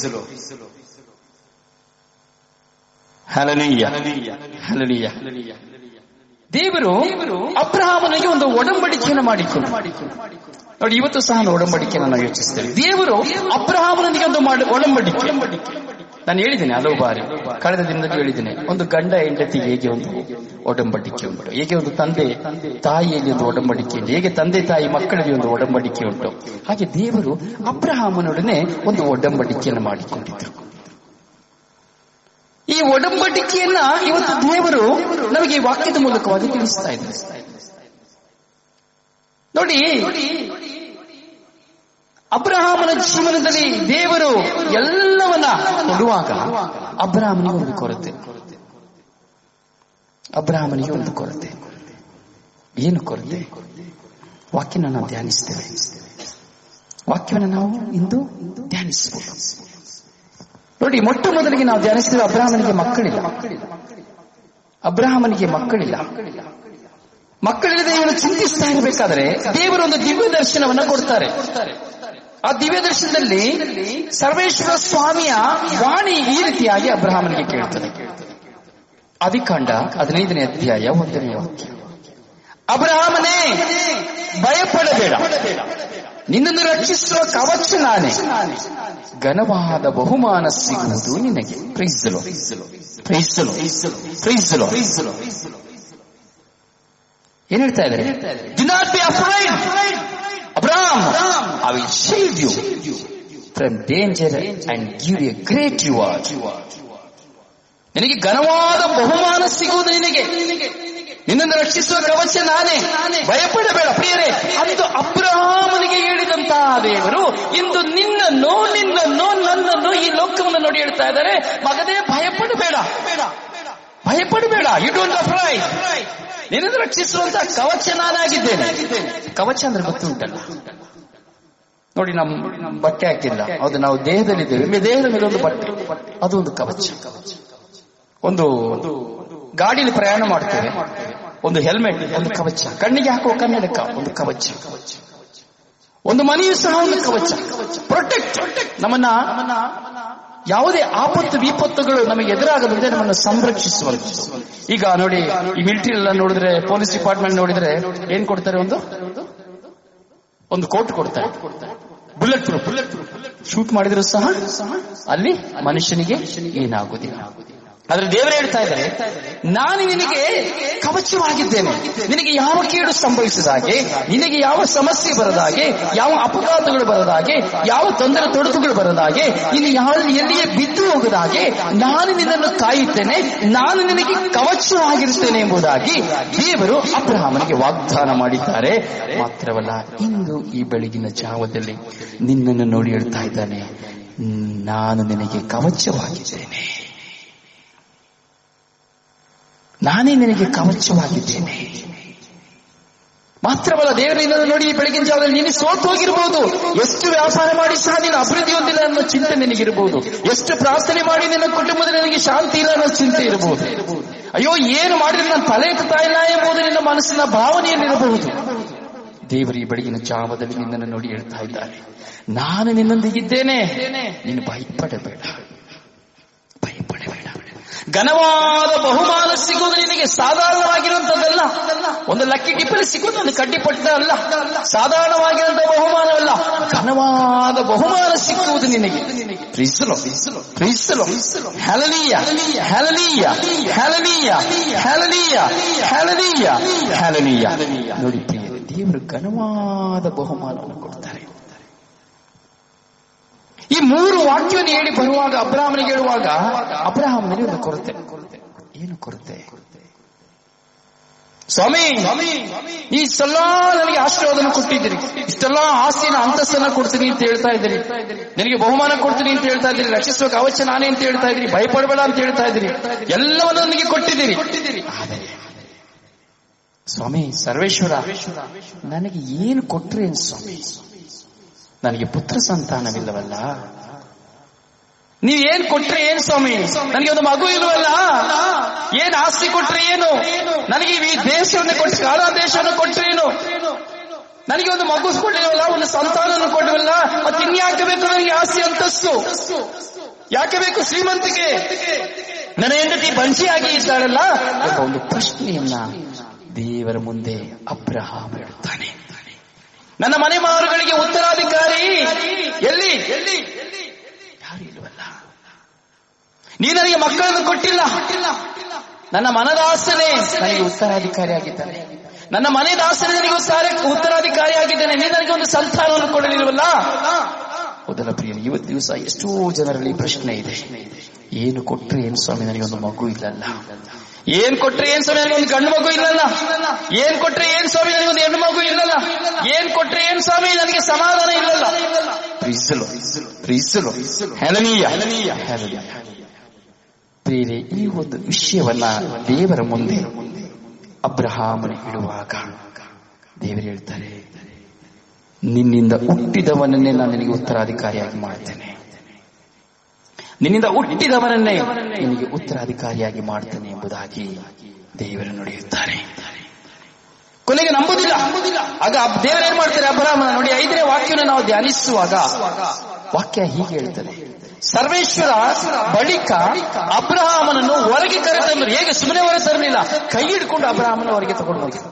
Hallelujah. Hallelujah. ದೇವರು ಅಬ್ರಹಾಮನಿಗೆ ಒಂದು ಒಡಂಬಡಿಕೆಯನ್ನು ಮಾಡಿಕೊಂಡು ನೋಡಿ ಇವತ್ತು ಸಹ ನಾವು ಒಡಂಬಡಿಕೆಯನ್ನು ನಾವು ಯೋಚಿಸ್ತೇವೆ ದೇವರು ಅಬ್ರಹಾಮನೊಂದಿಗೆ ಒಂದು ಮಾಡಿ ಒಡಂಬಡಿಕೆ ನಾನು ಹೇಳಿದ್ದೇನೆ ಹಲವು ಬಾರಿ ಕಳೆದ ದಿನದಲ್ಲಿ ಹೇಳಿದ್ದೇನೆ ಒಂದು ಗಂಡ ಹೆಂಡತಿಗೆ ಹೇಗೆ ಒಂದು ಒಡಂಬಡಿಕೆ ಉಂಟು ಹೇಗೆ ಒಂದು ತಂದೆ ತಾಯಿಯಲ್ಲಿ ಒಂದು ಒಡಂಬಡಿಕೆ ಉಂಟು ಹೇಗೆ ತಂದೆ ತಾಯಿ ಮಕ್ಕಳಲ್ಲಿ ಒಂದು ಒಡಂಬಡಿಕೆ ಉಂಟು ಹಾಗೆ ದೇವರು ಅಬ್ರಹಾಮನೊಡನೆ ಒಂದು ಒಡಂಬಡಿಕೆಯನ್ನು ಮಾಡಿಕೊಂಡಿದ್ದರು ಈ ಒಡಂಬಡಿಕೆಯನ್ನ ಇವತ್ತು ದೇವರು ನಮಗೆ ಈ ವಾಕ್ಯದ ಮೂಲಕವಾಗಿ ತಿಳಿಸ್ತಾ ಇದ್ದಾರೆ ನೋಡಿ ಅಬ್ರಹಾಮನ ಜೀವನದಲ್ಲಿ ದೇವರು ಎಲ್ಲವನ್ನ ಕೊಡುವಾಗ ಅಬ್ರಹಾಮನಿಗೆ ಒಂದು ಕೊರತೆ ಅಬ್ರಹಾಮನಿಗೆ ಒಂದು ಕೊರತೆ ಏನು ಕೊರತೆ ವಾಕ್ಯನ ನಾವು ಧ್ಯಾನಿಸ್ತೇವೆ ವಾಕ್ಯವನ್ನು ನಾವು ಇಂದು ಧ್ಯಾನಿಸಬಹುದು ನೋಡಿ ಮೊಟ್ಟ ಮೊದಲಿಗೆ ನಾವು ಧ್ಯಾನಿಸ್ತೇವೆ ಅಬ್ರಹಾಮನಿಗೆ ಮಕ್ಕಳಿಲ್ಲ ಅಬ್ರಹಾಮನಿಗೆ ಮಕ್ಕಳಿಲ್ಲ ಮಕ್ಕಳಿಲ್ಲದೆ ಇವನು ಚಿಂತಿಸ್ತಾ ಇರಬೇಕಾದ್ರೆ ದೇವರು ಒಂದು ದಿವ್ಯ ದರ್ಶನವನ್ನ ಕೊಡ್ತಾರೆ ಆ ದಿವ್ಯ ದರ್ಶನದಲ್ಲಿ ಸರ್ವೇಶ್ವರ ಸ್ವಾಮಿಯ ವಾಣಿ ಈ ರೀತಿಯಾಗಿ ಅಬ್ರಹಾಮನಿಗೆ ಕೇಳ್ತದೆ ಅಧಿಕಾಂಡ ಹದಿನೈದನೇ ಅಧ್ಯಾಯ ಒಂದನೇ ವಾಕ್ಯ ಅಬ್ರಹಾಮನೇ ಭಯಪಡಬೇಡ ನಿನ್ನನ್ನು ರಕ್ಷಿಸುವ ಕವಚ ನಾನೇ ಘನವಾದ ಬಹುಮಾನ ಸಿಗುವುದು ನಿನಗೆ ಪ್ರೀಸಲು ಪ್ರೀಸಲು ಪ್ರೀಸಲು ಏನ್ ಹೇಳ್ತಾ ಇದ್ದಾರೆ do not be afraid Abram I will shield you from danger and give a great reward ನಿನಗೆ ಘನವಾದ ಬಹುಮಾನ ಸಿಗುವುದು ನಿನಗೆ ನಿನ್ನನ್ನು ರಕ್ಷಿಸುವ ಕವಚ ನಾನೇ ಭಯಪಡಬೇಡ ಪ್ರಿಯರೇ ಅಂದು ಅಬ್ರಹಾಮನಿಗೆ ಹೇಳಿದಂತಹ ದೇವರು ಇಂದು ನಿನ್ನನ್ನು ನಿನ್ನನ್ನು ನನ್ನನ್ನು ಈ ಲೋಕವನ್ನು ನೋಡಿ ಹೇಳ್ತಾ ಇದ್ದಾರೆ ಮಗನೇ ಭಯಪಡಬೇಡ ಭಯಪಡಬೇಡ ಯು ಡೋಂಟ್ ಅಫ್ರೈ ನಿನ್ನನ್ನು ರಕ್ಷಿಸುವಂತ ಕವಚ ನಾನಾಗಿದ್ದೇನೆ ಕವಚ ಅಂದ್ರೆ ಗೊತ್ತುಂಟಲ್ಲ ನೋಡಿ ನಮ್ಮ ಬಟ್ಟೆ ಹಾಕಿಲ್ಲ ಅದು ನಾವು ದೇಹದಲ್ಲಿದ್ದೇವೆ ಒಮ್ಮೆ ದೇಹದ ಮೇಲೆ ಒಂದು ಬಟ್ಟೆ ಅದು ಒಂದು ಕವಚ ಒಂದು ಗಾಡಿಯಲ್ಲಿ ಪ್ರಯಾಣ ಮಾಡ್ತೇವೆ ಒಂದು ಹೆಲ್ಮೆಟ್ ಒಂದು ಕವಚ ಕಣ್ಣಿಗೆ ಹಾಕುವ ಕನ್ನಡಕ ಒಂದು ಕವಚ ಒಂದು ಮನೆಯು ಸಹ ಒಂದು ಕವಚ ಪ್ರೊಟೆಕ್ಟ್ ನಮ್ಮನ್ನ ಯಾವುದೇ ಆಪತ್ತು ವಿಪತ್ತುಗಳು ನಮಗೆ ಎದುರಾಗದಂತೆ ನಮ್ಮನ್ನು ಸಂರಕ್ಷಿಸುವಂಥದ್ದು ಈಗ ನೋಡಿ ಈ ಮಿಲಿಟರಿ ಎಲ್ಲ ನೋಡಿದ್ರೆ ಪೊಲೀಸ್ ಡಿಪಾರ್ಟ್ಮೆಂಟ್ ನೋಡಿದ್ರೆ ಏನ್ ಕೊಡ್ತಾರೆ ಒಂದು ಒಂದು ಕೋಟ್ ಕೊಡ್ತಾರೆ ಬುಲೆಟ್ ಪ್ರೂಫ್ ಶೂಟ್ ಮಾಡಿದ್ರು ಸಹ ಅಲ್ಲಿ ಮನುಷ್ಯನಿಗೆ ಏನಾಗುವುದಿಲ್ಲ ಆದ್ರೆ ದೇವರು ಹೇಳ್ತಾ ಇದ್ದಾರೆ ನಾನು ನಿನಗೆ ಕವಚವಾಗಿದ್ದೇನೆ ನಿನಗೆ ಯಾವ ಕೇಡು ಸಂಭವಿಸದ ಹಾಗೆ ನಿನಗೆ ಯಾವ ಸಮಸ್ಯೆ ಬರದ ಹಾಗೆ ಯಾವ ಅಪಘಾತಗಳು ಬರದ ಹಾಗೆ ಯಾವ ತೊಂದರೆ ತೊಡಕುಗಳು ಬರದ ಹಾಗೆ ಇನ್ನು ಯಾವ ಎಲ್ಲಿಯೇ ಬಿದ್ದು ಹೋಗದ ಹಾಗೆ ನಾನು ನಿನ್ನನ್ನು ಕಾಯುತ್ತೇನೆ ನಾನು ನಿನಗೆ ಕವಚವಾಗಿರುತ್ತೇನೆ ಎಂಬುದಾಗಿ ದೇವರು ಅಬ್ರಹಾಮನಿಗೆ ವಾಗ್ದಾನ ಮಾಡಿದ್ದಾರೆ ಮಾತ್ರವಲ್ಲ ಇಂದು ಈ ಬೆಳಗಿನ ಜಾವದಲ್ಲಿ ನಿನ್ನನ್ನು ನೋಡಿ ಹೇಳ್ತಾ ಇದ್ದಾನೆ ನಾನು ನಿನಗೆ ಕವಚವಾಗಿದ್ದೇನೆ ನಾನೇ ನಿನಗೆ ಕವಚವಾಗಿದ್ದೇನೆ ಮಾತ್ರವಲ್ಲ ದೇವರು ನಿನ್ನನ್ನು ನೋಡಿ ಈ ಬೆಳಗಿನ ಜಾವದಲ್ಲಿ ನೀನು ಸೋತು ಹೋಗಿರಬಹುದು ಎಷ್ಟು ವ್ಯಾಪಾರ ಮಾಡಿ ಸಹ ನೀನು ಅಭಿವೃದ್ಧಿ ಹೊಂದಿಲ್ಲ ಅನ್ನೋ ಚಿಂತೆ ನಿನಗಿರಬಹುದು ಎಷ್ಟು ಪ್ರಾರ್ಥನೆ ಮಾಡಿ ನಿನ್ನ ಕುಟುಂಬದಲ್ಲಿ ನಿನಗೆ ಶಾಂತಿ ಇಲ್ಲ ಅನ್ನೋ ಚಿಂತೆ ಇರಬಹುದು ಅಯ್ಯೋ ಏನು ಮಾಡಿದ್ರೆ ನಾನು ತಲೆ ಎತ್ತುತ್ತಾ ಇಲ್ಲ ಎಂಬುದು ನಿನ್ನ ಮನಸ್ಸಿನ ಭಾವನೆಯಲ್ಲಿರಬಹುದು ದೇವರು ಈ ಬೆಳಗಿನ ಜಾವದಲ್ಲಿ ನಿನ್ನನ್ನು ನೋಡಿ ಹೇಳ್ತಾ ಇದ್ದಾರೆ ನಾನು ನಿನ್ನೊಂದಿಗಿದ್ದೇನೆ ನೀನು ಭಯಪಡಬೇಡ ಭಯಪಡಬೇಡ ಘನವಾದ ಬಹುಮಾನ ಸಿಗುವುದು ನಿನಗೆ ಸಾಧಾರಣವಾಗಿರುವಂತದ್ದಲ್ಲ ಒಂದು ಲಕ್ಕಿ ಟಿಪ್ಪಲ್ಲಿ ಸಿಗುವುದು ಒಂದು ಕಡ್ಡಿಪಟ್ಟ ಅಲ್ಲ ಸಾಧಾರಣವಾಗಿರುವಂತಹ ಬಹುಮಾನವಲ್ಲ ಘನವಾದ ಬಹುಮಾನ ಸಿಕ್ಕುವುದು ನಿನಗೆ ಪ್ರೀಸಲು ಪ್ರೀಸಲು ಹಲನೀಯ ಹಲನೀಯ ಹಲನೀಯ ಹಲನೀಯ ಹಲನೀಯ ಹಲನೀಯ ನೋಡಿ ಪ್ರಿಯರೇ ದೇವರು ಘನವಾದ ಬಹುಮಾನವನ್ನು ಕೊಡ್ತಾರೆ ಈ ಮೂರು ವಾಕ್ಯವನ್ನು ಹೇಳಿ ಬರುವಾಗ ಅಬ್ರಾಹ್ಮನಿಗೆ ಹೇಳುವಾಗ ಅಬ್ರಾಹ್ಮನಿಗೆ ಒಂದು ಕೊರತೆ ಏನು ಕೊರತೆ ಸ್ವಾಮಿ ಈ ಇಷ್ಟೆಲ್ಲ ನನಗೆ ಆಶೀರ್ವಾದನ ಕೊಟ್ಟಿದ್ದೀರಿ ಇಷ್ಟೆಲ್ಲ ಆಸ್ತಿನ ಅಂತಸ್ತನ್ನ ಕೊಡ್ತೀನಿ ಅಂತ ಹೇಳ್ತಾ ಇದ್ದೀರಿ ನಿನಗೆ ಬಹುಮಾನ ಕೊಡ್ತೀನಿ ಅಂತ ಹೇಳ್ತಾ ಇದ್ದೀರಿ ರಕ್ಷಿಸುವ ಕವಚ ನಾನೇ ಅಂತ ಹೇಳ್ತಾ ಇದ್ದೀರಿ ಭಯಪಡಬೇಡ ಅಂತ ಹೇಳ್ತಾ ಇದ್ದೀರಿ ಎಲ್ಲವನ್ನೂ ನನಗೆ ಕೊಟ್ಟಿದ್ದೀರಿ ಆದರೆ ಸ್ವಾಮಿ ಸರ್ವೇಶ್ವರ ನನಗೆ ಏನು ಕೊಟ್ರಿ ಅನ್ ಸ್ವಾಮಿ ನನಗೆ ಪುತ್ರ ಸಂತಾನವಿಲ್ಲವಲ್ಲ ನೀವ್ ಏನ್ ಕೊಟ್ರೆ ಏನ್ ಸ್ವಾಮಿ ನನಗೆ ಒಂದು ಮಗು ಇಲ್ವಲ್ಲ ಏನ್ ಆಸ್ತಿ ಕೊಟ್ರೆ ಏನು ನನಗೆ ಈ ದೇಶವನ್ನು ಕೊಟ್ಟು ಕಾಲ ದೇಶವನ್ನು ಕೊಟ್ರೆ ಏನು ನನಗೆ ಒಂದು ಮಗು ಕೊಟ್ಟಿಲ್ವಲ್ಲ ಒಂದು ಸಂತಾನವನ್ನು ಕೊಟ್ಟಿವಲ್ಲ ಮತ್ತೆ ಇನ್ಯಾಕೆ ಬೇಕು ನನಗೆ ಆಸ್ತಿ ಅಂತಸ್ತು ಯಾಕೆ ಬೇಕು ಶ್ರೀಮಂತಿಕೆ ನನ್ನ ಹೆಂಡತಿ ಬಂಚಿಯಾಗಿ ಇದ್ದಾಳಲ್ಲ ಎಂಬ ಒಂದು ಪ್ರಶ್ನೆಯನ್ನ ದೇವರ ಮುಂದೆ ಅಬ್ರಹಾಂ ಇಡುತ್ತಾನೆ ನನ್ನ ಮನೆ ಮಾರುಗಳಿಗೆ ಉತ್ತರಾಧಿಕಾರಿ ಎಲ್ಲಿ ಎಲ್ಲಿ ಯಾರು ಇಲ್ವಲ್ಲ ನೀ ನನಗೆ ಮಕ್ಕಳನ್ನು ಕೊಟ್ಟಿಲ್ಲ ನನ್ನ ಮನದಾಸನೆ ನನಗೆ ಉತ್ತರಾಧಿಕಾರಿ ಆಗಿದ್ದಾನೆ ನನ್ನ ಮನೆ ದಾಸನೆ ನನಗೆ ಉತ್ತರ ಉತ್ತರಾಧಿಕಾರಿ ಆಗಿದ್ದೇನೆ ನೀ ನನಗೆ ಒಂದು ಸಂತಾನವನ್ನು ಕೊಡಲಿಲ್ವಲ್ಲ ಮೊದಲ ಪ್ರಿಯ ಇವತ್ತು ದಿವಸ ಎಷ್ಟೋ ಜನರಲ್ಲಿ ಪ್ರಶ್ನೆ ಇದೆ ಏನು ಕೊಟ್ರೆ ಏನು ಸ್ವಾಮಿ ನನಗೆ ಒಂದು ಮಗು ಇಲ್ಲಲ್ಲ ಏನ್ ಕೊಟ್ರೆ ಏನ್ ಸ್ವಾಮಿ ನನಗೆ ಒಂದು ಗಂಡು ಮಗು ಇಲ್ಲಲ್ಲ ಏನ್ ಕೊಟ್ರೆ ಏನ್ ಸ್ವಾಮಿ ನನಗೆ ಒಂದು ಹೆಣ್ಣು ಮಗು ಇಲ್ಲಲ್ಲ ಏನ್ ಕೊಟ್ರೆ ಏನ್ ಸ್ವಾಮಿ ನನಗೆ ಸಮಾಧಾನ ಇಲ್ಲಲ್ಲ ಪ್ರೀಸಲು ಪ್ರೀಸಲು ಹೆಲನೀಯ ಹೆಲನೀಯ ಪ್ರಿಯರೇ ಈ ಒಂದು ವಿಷಯವನ್ನ ದೇವರ ಮುಂದೆ ಅಬ್ರಹಾಮನ ಇಡುವಾಗ ದೇವರು ಹೇಳ್ತಾರೆ ನಿನ್ನಿಂದ ಹುಟ್ಟಿದವನನ್ನೇ ನಾನು ನಿನಗೆ ಉತ್ತರಾಧಿಕಾರಿಯಾಗಿ ಮಾಡ್ತೇನೆ ನಿನ್ನಿಂದ ಹುಟ್ಟಿದವನನ್ನೇ ನಿನಗೆ ಉತ್ತರಾಧಿಕಾರಿಯಾಗಿ ಮಾಡ್ತೇನೆ ಎಂಬುದಾಗಿ ದೇವರು ನುಡಿಯುತ್ತಾರೆ ಕೊನೆಗೆ ನಂಬುದಿಲ್ಲ ಆಗ ದೇವರು ಏನ್ ಮಾಡ್ತಾರೆ ಅಬ್ರಾಹ್ಮಣ ನೋಡಿ ಐದನೇ ವಾಕ್ಯವನ್ನು ನಾವು ಧ್ಯಾನಿಸುವಾಗ ವಾಕ್ಯ ಹೀಗೆ ಹೇಳ್ತದೆ ಸರ್ವೇಶ್ವರ ಬಳಿಕ ಅಬ್ರಹಾಮನನ್ನು ಹೊರಗೆ ಕರೆತಂದ್ರು ಹೇಗೆ ಸುಮ್ಮನೆ ಹೊರ ತರಲಿಲ್ಲ ಕೈ ಹಿಡ್ಕೊಂಡು ಅಬ್ರಹಾಮನ ಹೊರಗೆ ತಗೊಂಡು ಹೋಗಿ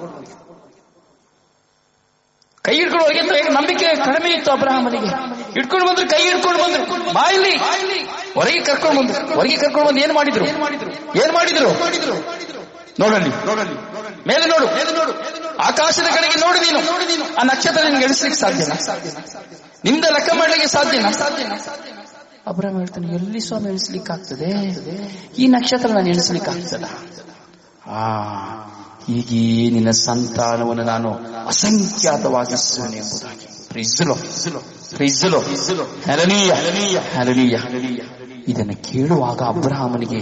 ಕೈ ಹಿಡ್ಕೊಂಡು ಹೊರಗೆ ತ- ನಂಬಿಕೆ ಕಡಿಮೆ ಇತ್ತು ಅಬ್ರಹಾಮನಿಗೆ ಹಿಡ್ಕೊಂಡು ಬಂದ್ರು ಕೈ ಹಿಡ್ಕೊಂಡು ಬಂದ್ರು ಬಾಯಿಲಿ ಹೊರಗೆ ಕರ್ಕೊಂಡು ಬಂದ್ರು ಹೊರಗೆ ಕರ್ಕೊಂಡು ಬಂದು ಏನ್ ಮಾಡಿದ್ರು ಏನ್ ಮಾಡಿದ್ರು ನೋಡಲ್ಲಿ ಮೇಲೆ ನೋಡು ನೋಡು ಆಕಾಶದ ಕಡೆಗೆ ನೋಡು ನೀನು ಆ ನಕ್ಷತ್ರ ನಿನ್ಗೆ ಎಳಿಸ್ಲಿಕ್ಕೆ ಸಾಧ್ಯನಾ ನಿಂದ ಲೆಕ್ಕ ಮಾಡ್ಲಿಕ್ಕೆ ಸಾಧ್ಯನಾ ಅಬ್ರಾಮ್ ಹೇಳ್ತಾನೆ ಎಲ್ಲಿ ಸ್ವಾಮಿ ಎಣಿಸ್ಲಿಕ್ಕೆ ಆಗ್ತದೆ ಈ ನಕ್ಷತ್ರ ನಾನು ಎಣಿಸ್ಲಿಕ್ಕೆ ಆಗ್ತದ ಆ ಹೀಗೆ ನಿನ್ನ ಸಂತಾನವನ್ನು ನಾನು ಅಸಂಖ್ಯಾತವಾಗಿಸುತ್ತೇನೆ ಎಂಬುದಾಗಿ ಪ್ರಿಜ್ಜಲು ಪ್ರಿಜ್ಜಲು ಹೆಲನೀಯ ಹೆಲನೀಯ ಇದನ್ನು ಕೇಳುವಾಗ ಅಬ್ರಹಾಮನಿಗೆ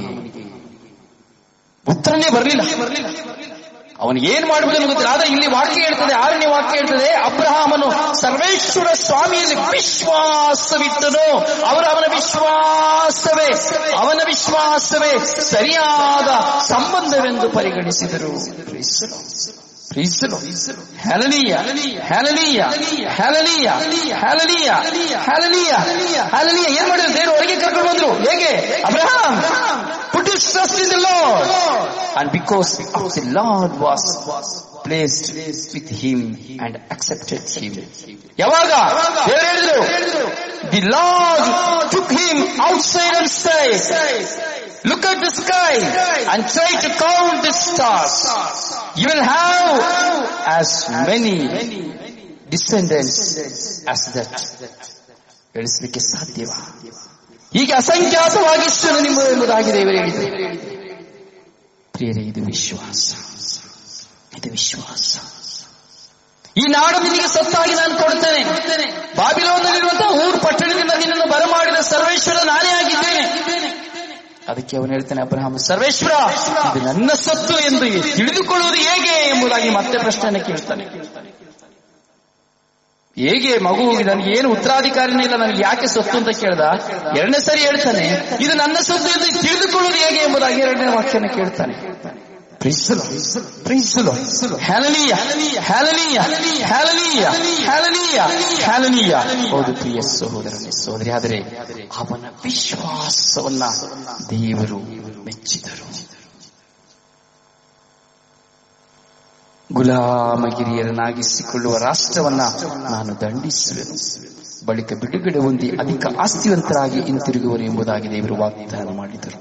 ಉತ್ತರನೇ ಬರಲಿಲ್ಲ ಅವನಿಗೆ ಏನ್ ಮಾಡಬೇಕನ್ನು ಗೊತ್ತಿಲ್ಲ ಆದ್ರೆ ಇಲ್ಲಿ ವಾಕ್ಯ ಹೇಳ್ತದೆ ಆರನೇ ವಾಕ್ಯ ಹೇಳ್ತದೆ ಅಬ್ರಹಾಮನು ಸರ್ವೇಶ್ವರ ಸ್ವಾಮಿಯಲ್ಲಿ ವಿಶ್ವಾಸವಿತ್ತನು ಅವರು ಅವನ ವಿಶ್ವಾಸವೇ ಅವನ ವಿಶ್ವಾಸವೇ ಸರಿಯಾದ ಸಂಬಂಧವೆಂದು ಪರಿಗಣಿಸಿದರು ಪ್ರೀಸಲು ಪ್ರೀಸಲು ಹಲನೀಯ ಹಲನೀಯ ಹಲನೀಯ ಹಲನೀಯ ಹಲನೀಯ ಹಲನೀಯ ಏನ್ ಮಾಡಿದ್ರು ದೇವರು ಹೊರಗೆ ಕರ್ಕೊಂಡು ಬಂದ್ರು ಹೇಗೆ Abraham put his trust in the Lord. And because the Lord was placed with him and accepted him. ಯಾವಾಗ ದೇವರು ಹೇಳಿದ್ರು the Lord took him outside and said look at the sky and try to count the stars you will have as many descendants as that ಎಳಿಸಲಿಕ್ಕೆ ಸಾಧ್ಯವಾ ಹೀಗೆ ಅಸಂಖ್ಯಾತವಾಗಿಷ್ಟು ನಿಮ್ಮ ಎಂಬುದಾಗಿ ದೇವರು ಹೇಳಿದರು ಪ್ರಿಯರೇ ಇದು ವಿಶ್ವಾಸ ಇದು ವಿಶ್ವಾಸ ಈ ನಾಡು ನಿನಗೆ ಸತ್ತಾಗಿ ನಾನು ಕೊಡ್ತೇನೆ ಬಾಬಿಲೋನಲ್ಲಿರುವಂತಹ ಊರು ಪಟ್ಟಣದಿಂದ ನಿನ್ನನ್ನು ಬರಮಾಡಿದ ಸರ್ವೇಶ್ವರ ನಾನೇ ಆಗಿದ್ದೇನೆ ಅದಕ್ಕೆ ಅವನು ಹೇಳ್ತಾನೆ ಅಬ್ರಹಾಂ ಸರ್ವೇಶ್ವರ ಇದು ನನ್ನ ಸತ್ತು ಎಂದು ತಿಳಿದುಕೊಳ್ಳುವುದು ಹೇಗೆ ಎಂಬುದಾಗಿ ಮತ್ತೆ ಪ್ರಶ್ನೆಯನ್ನು ಕೇಳ್ತಾನೆ ಹೇಗೆ ಮಗು ನನಗೆ ಏನು ಉತ್ತರಾಧಿಕಾರಿನೇ ಇಲ್ಲ ನನಗೆ ಯಾಕೆ ಸೊತ್ತು ಅಂತ ಕೇಳ್ದ ಎರಡನೇ ಸರಿ ಹೇಳ್ತಾನೆ ಇದು ನನ್ನ ಸೊತ್ತು ಎಂದು ತಿಳಿದುಕೊಳ್ಳುವುದು ಹೇಗೆ ಎಂಬುದಾಗಿ ಎರಡನೇ ವಾಕ್ಯನ ಕೇಳ್ತಾನೆ ಪ್ರೀಸಲು ಪ್ರೀಸಲು ಹ್ಯಾಲನೀಯ ಹ್ಯಾಲನೀಯ ಹ್ಯಾಲನೀಯ ಹ್ಯಾಲನೀಯ ಹ್ಯಾಲನೀಯ ಹೌದು ಪ್ರಿಯ ಸಹೋದರನೇ ಸಹೋದರಿ ಆದರೆ ಅವನ ವಿಶ್ವಾಸವನ್ನ ದೇವರು ಮೆಚ್ಚಿದರು ಗುಲಾಮಗಿರಿಯರನ್ನಾಗಿಸಿಕೊಳ್ಳುವ ರಾಷ್ಟ್ರವನ್ನ ನಾನು ದಂಡಿಸುವೆನು ಬಳಿಕ ಬಿಡುಗಡೆ ಹೊಂದಿ ಅಧಿಕ ಆಸ್ತಿವಂತರಾಗಿ ಹಿಂತಿರುಗುವರು ಎಂಬುದಾಗಿ ದೇವರು ವಾಗ್ದಾನ ಮಾಡಿದರು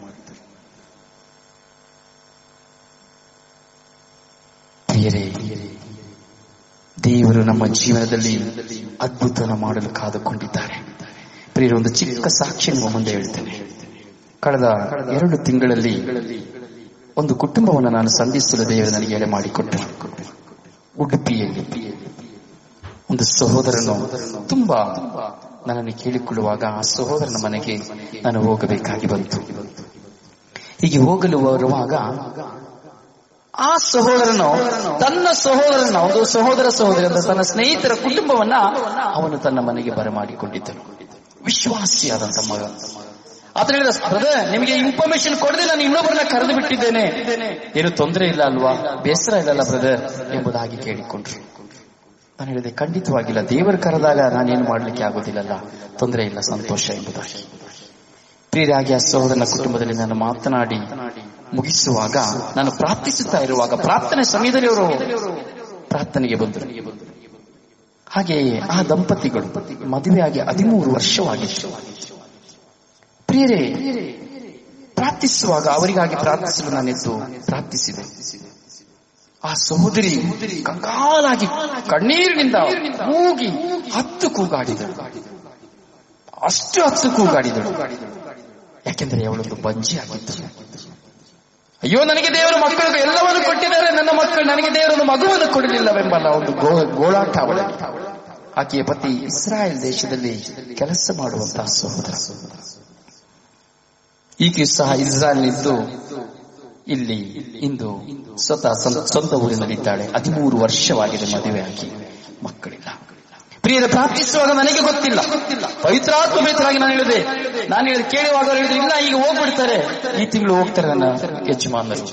ಪ್ರಿಯರೇ ದೇವರು ನಮ್ಮ ಜೀವನದಲ್ಲಿ ಅದ್ಭುತನ ಮಾಡಲು ಕಾದುಕೊಂಡಿದ್ದಾರೆ ಪ್ರಿಯರ ಒಂದು ಚಿಕ್ಕ ಸಾಕ್ಷಿ ನಿಮ್ಮ ಮುಂದೆ ಹೇಳ್ತೇನೆ ಕಳೆದ ಎರಡು ತಿಂಗಳಲ್ಲಿ ಒಂದು ಕುಟುಂಬವನ್ನು ನಾನು ಸಂಧಿಸಲು ದೇವರು ನನಗೆ ಎಡೆ ಮಾಡಿಕೊಟ್ಟರು ಉಡುಪಿಯಲ್ಲಿ ಒಂದು ಸಹೋದರನು ತುಂಬಾ ನನ್ನನ್ನು ಕೇಳಿಕೊಳ್ಳುವಾಗ ಆ ಸಹೋದರನ ಮನೆಗೆ ನಾನು ಹೋಗಬೇಕಾಗಿ ಬಂತು ಹೀಗೆ ಹೋಗಲು ಬರುವಾಗ ಆ ಸಹೋದರನು ತನ್ನ ಸಹೋದರನ ಒಂದು ಸಹೋದರ ಸಹೋದರಿ ಅಂತ ತನ್ನ ಸ್ನೇಹಿತರ ಕುಟುಂಬವನ್ನ ಅವನು ತನ್ನ ಮನೆಗೆ ಬರಮಾಡಿಕೊಂಡಿದ್ದನು ವಿಶ್ವಾಸಿಯಾದಂತ ಮಗ ಆತ ಹೇಳಿದ ಬ್ರದರ್ ನಿಮಗೆ ಇನ್ಫಾರ್ಮೇಶನ್ ಕೊಡದೆ ನಾನು ಇನ್ನೊಬ್ಬರನ್ನ ಕರೆದು ಬಿಟ್ಟಿದ್ದೇನೆ ಏನು ತೊಂದರೆ ಇಲ್ಲ ಅಲ್ವಾ ಬೇಸರ ಇಲ್ಲಲ್ಲ ಬ್ರದರ್ ಎಂಬುದಾಗಿ ಕೇಳಿಕೊಂಡ್ರು ನಾನು ಹೇಳಿದೆ ಖಂಡಿತವಾಗಿಲ್ಲ ದೇವರು ಕರೆದಾಗ ನಾನೇನು ಮಾಡ್ಲಿಕ್ಕೆ ಆಗೋದಿಲ್ಲಲ್ಲ ತೊಂದರೆ ಇಲ್ಲ ಸಂತೋಷ ಎಂಬುದಾಗಿ ಪ್ರಿಯರಾಗಿ ಆ ಸಹೋದರನ ಕುಟುಂಬದಲ್ಲಿ ನಾನು ಮಾತನಾಡಿ ಮುಗಿಸುವಾಗ ನಾನು ಪ್ರಾರ್ಥಿಸುತ್ತಾ ಇರುವಾಗ ಪ್ರಾರ್ಥನೆ ಸಮಯದಲ್ಲಿ ಅವರು ಪ್ರಾರ್ಥನೆಗೆ ಬಂದರು ಹಾಗೆಯೇ ಆ ದಂಪತಿಗಳು ಮದುವೆಯಾಗಿ ಹದಿಮೂರು ವರ್ಷವಾಗಿತ್ತು ಪ್ರಿಯರೇ ಪ್ರಾರ್ಥಿಸುವಾಗ ಅವರಿಗಾಗಿ ಪ್ರಾರ್ಥಿಸಲು ನಾನೆದ್ದು ಪ್ರಾರ್ಥಿಸಿದೆ ಆ ಸಹೋದರಿ ಕಂಗಾಲಾಗಿ ಕಣ್ಣೀರಿನಿಂದ ಕೂಗಿ ಹತ್ತು ಕೂಗಾಡಿದಳು ಅಷ್ಟು ಹತ್ತು ಕೂಗಾಡಿದಳು ಯಾಕೆಂದರೆ ಅವಳೊಂದು ಬಂಜಿ ಆಗಿದ್ದಳು ಅಯ್ಯೋ ನನಗೆ ದೇವರು ಮಕ್ಕಳಿಗೆ ಎಲ್ಲವನ್ನು ಕೊಟ್ಟಿದ್ದಾರೆ ನನ್ನ ಮಕ್ಕಳು ನನಗೆ ದೇವರೊಂದು ಮಗುವನ್ನು ಕೊಡಲಿಲ್ಲವೆಂಬಲ್ಲ ಒಂದು ಗೋ ಗೋಳಾಟ ಅವಳಲ್ಲಿ ಆಕೆಯ ಪತಿ ಇಸ್ರಾಯೇಲ್ ದೇಶದಲ್ಲಿ ಕೆಲಸ ಮಾಡುವಂತಹ ಸಹೋದರ ಈಕೆ ಸಹ ಇಸ್ರಾಯೇಲ್ನಿದ್ದು ಇಲ್ಲಿ ಇಂದು ಸ್ವತಃ ಸ್ವಂತ- ಸ್ವಂತ ಊರಿನಲ್ಲಿದ್ದಾಳೆ ಹದಿಮೂರು ವರ್ಷವಾಗಿದೆ ಮದುವೆಯಾಗಿ ಮಕ್ಕಳಿಲ್ಲ ಪ್ರಿಯರ ಪ್ರಾರ್ಥಿಸುವಾಗ ನನಗೆ ಗೊತ್ತಿಲ್ಲ ಪವಿತ್ರಾತ್ಮ ಪವಿತ್ರವಾಗಿ ನಾನು ಹೇಳಿದೆ ನಾನು ಹೇಳಿದ ಕೇಳುವಾಗ ಅವ್ರು ಹೇಳಿದ್ರು ಇಲ್ಲ ಈಗ ಹೋಗ್ಬಿಡ್ತಾರೆ ಈ ತಿಂಗಳು ಹೋಗ್ತಾರೆ ನನ್ನ ಯಜಮಾನರು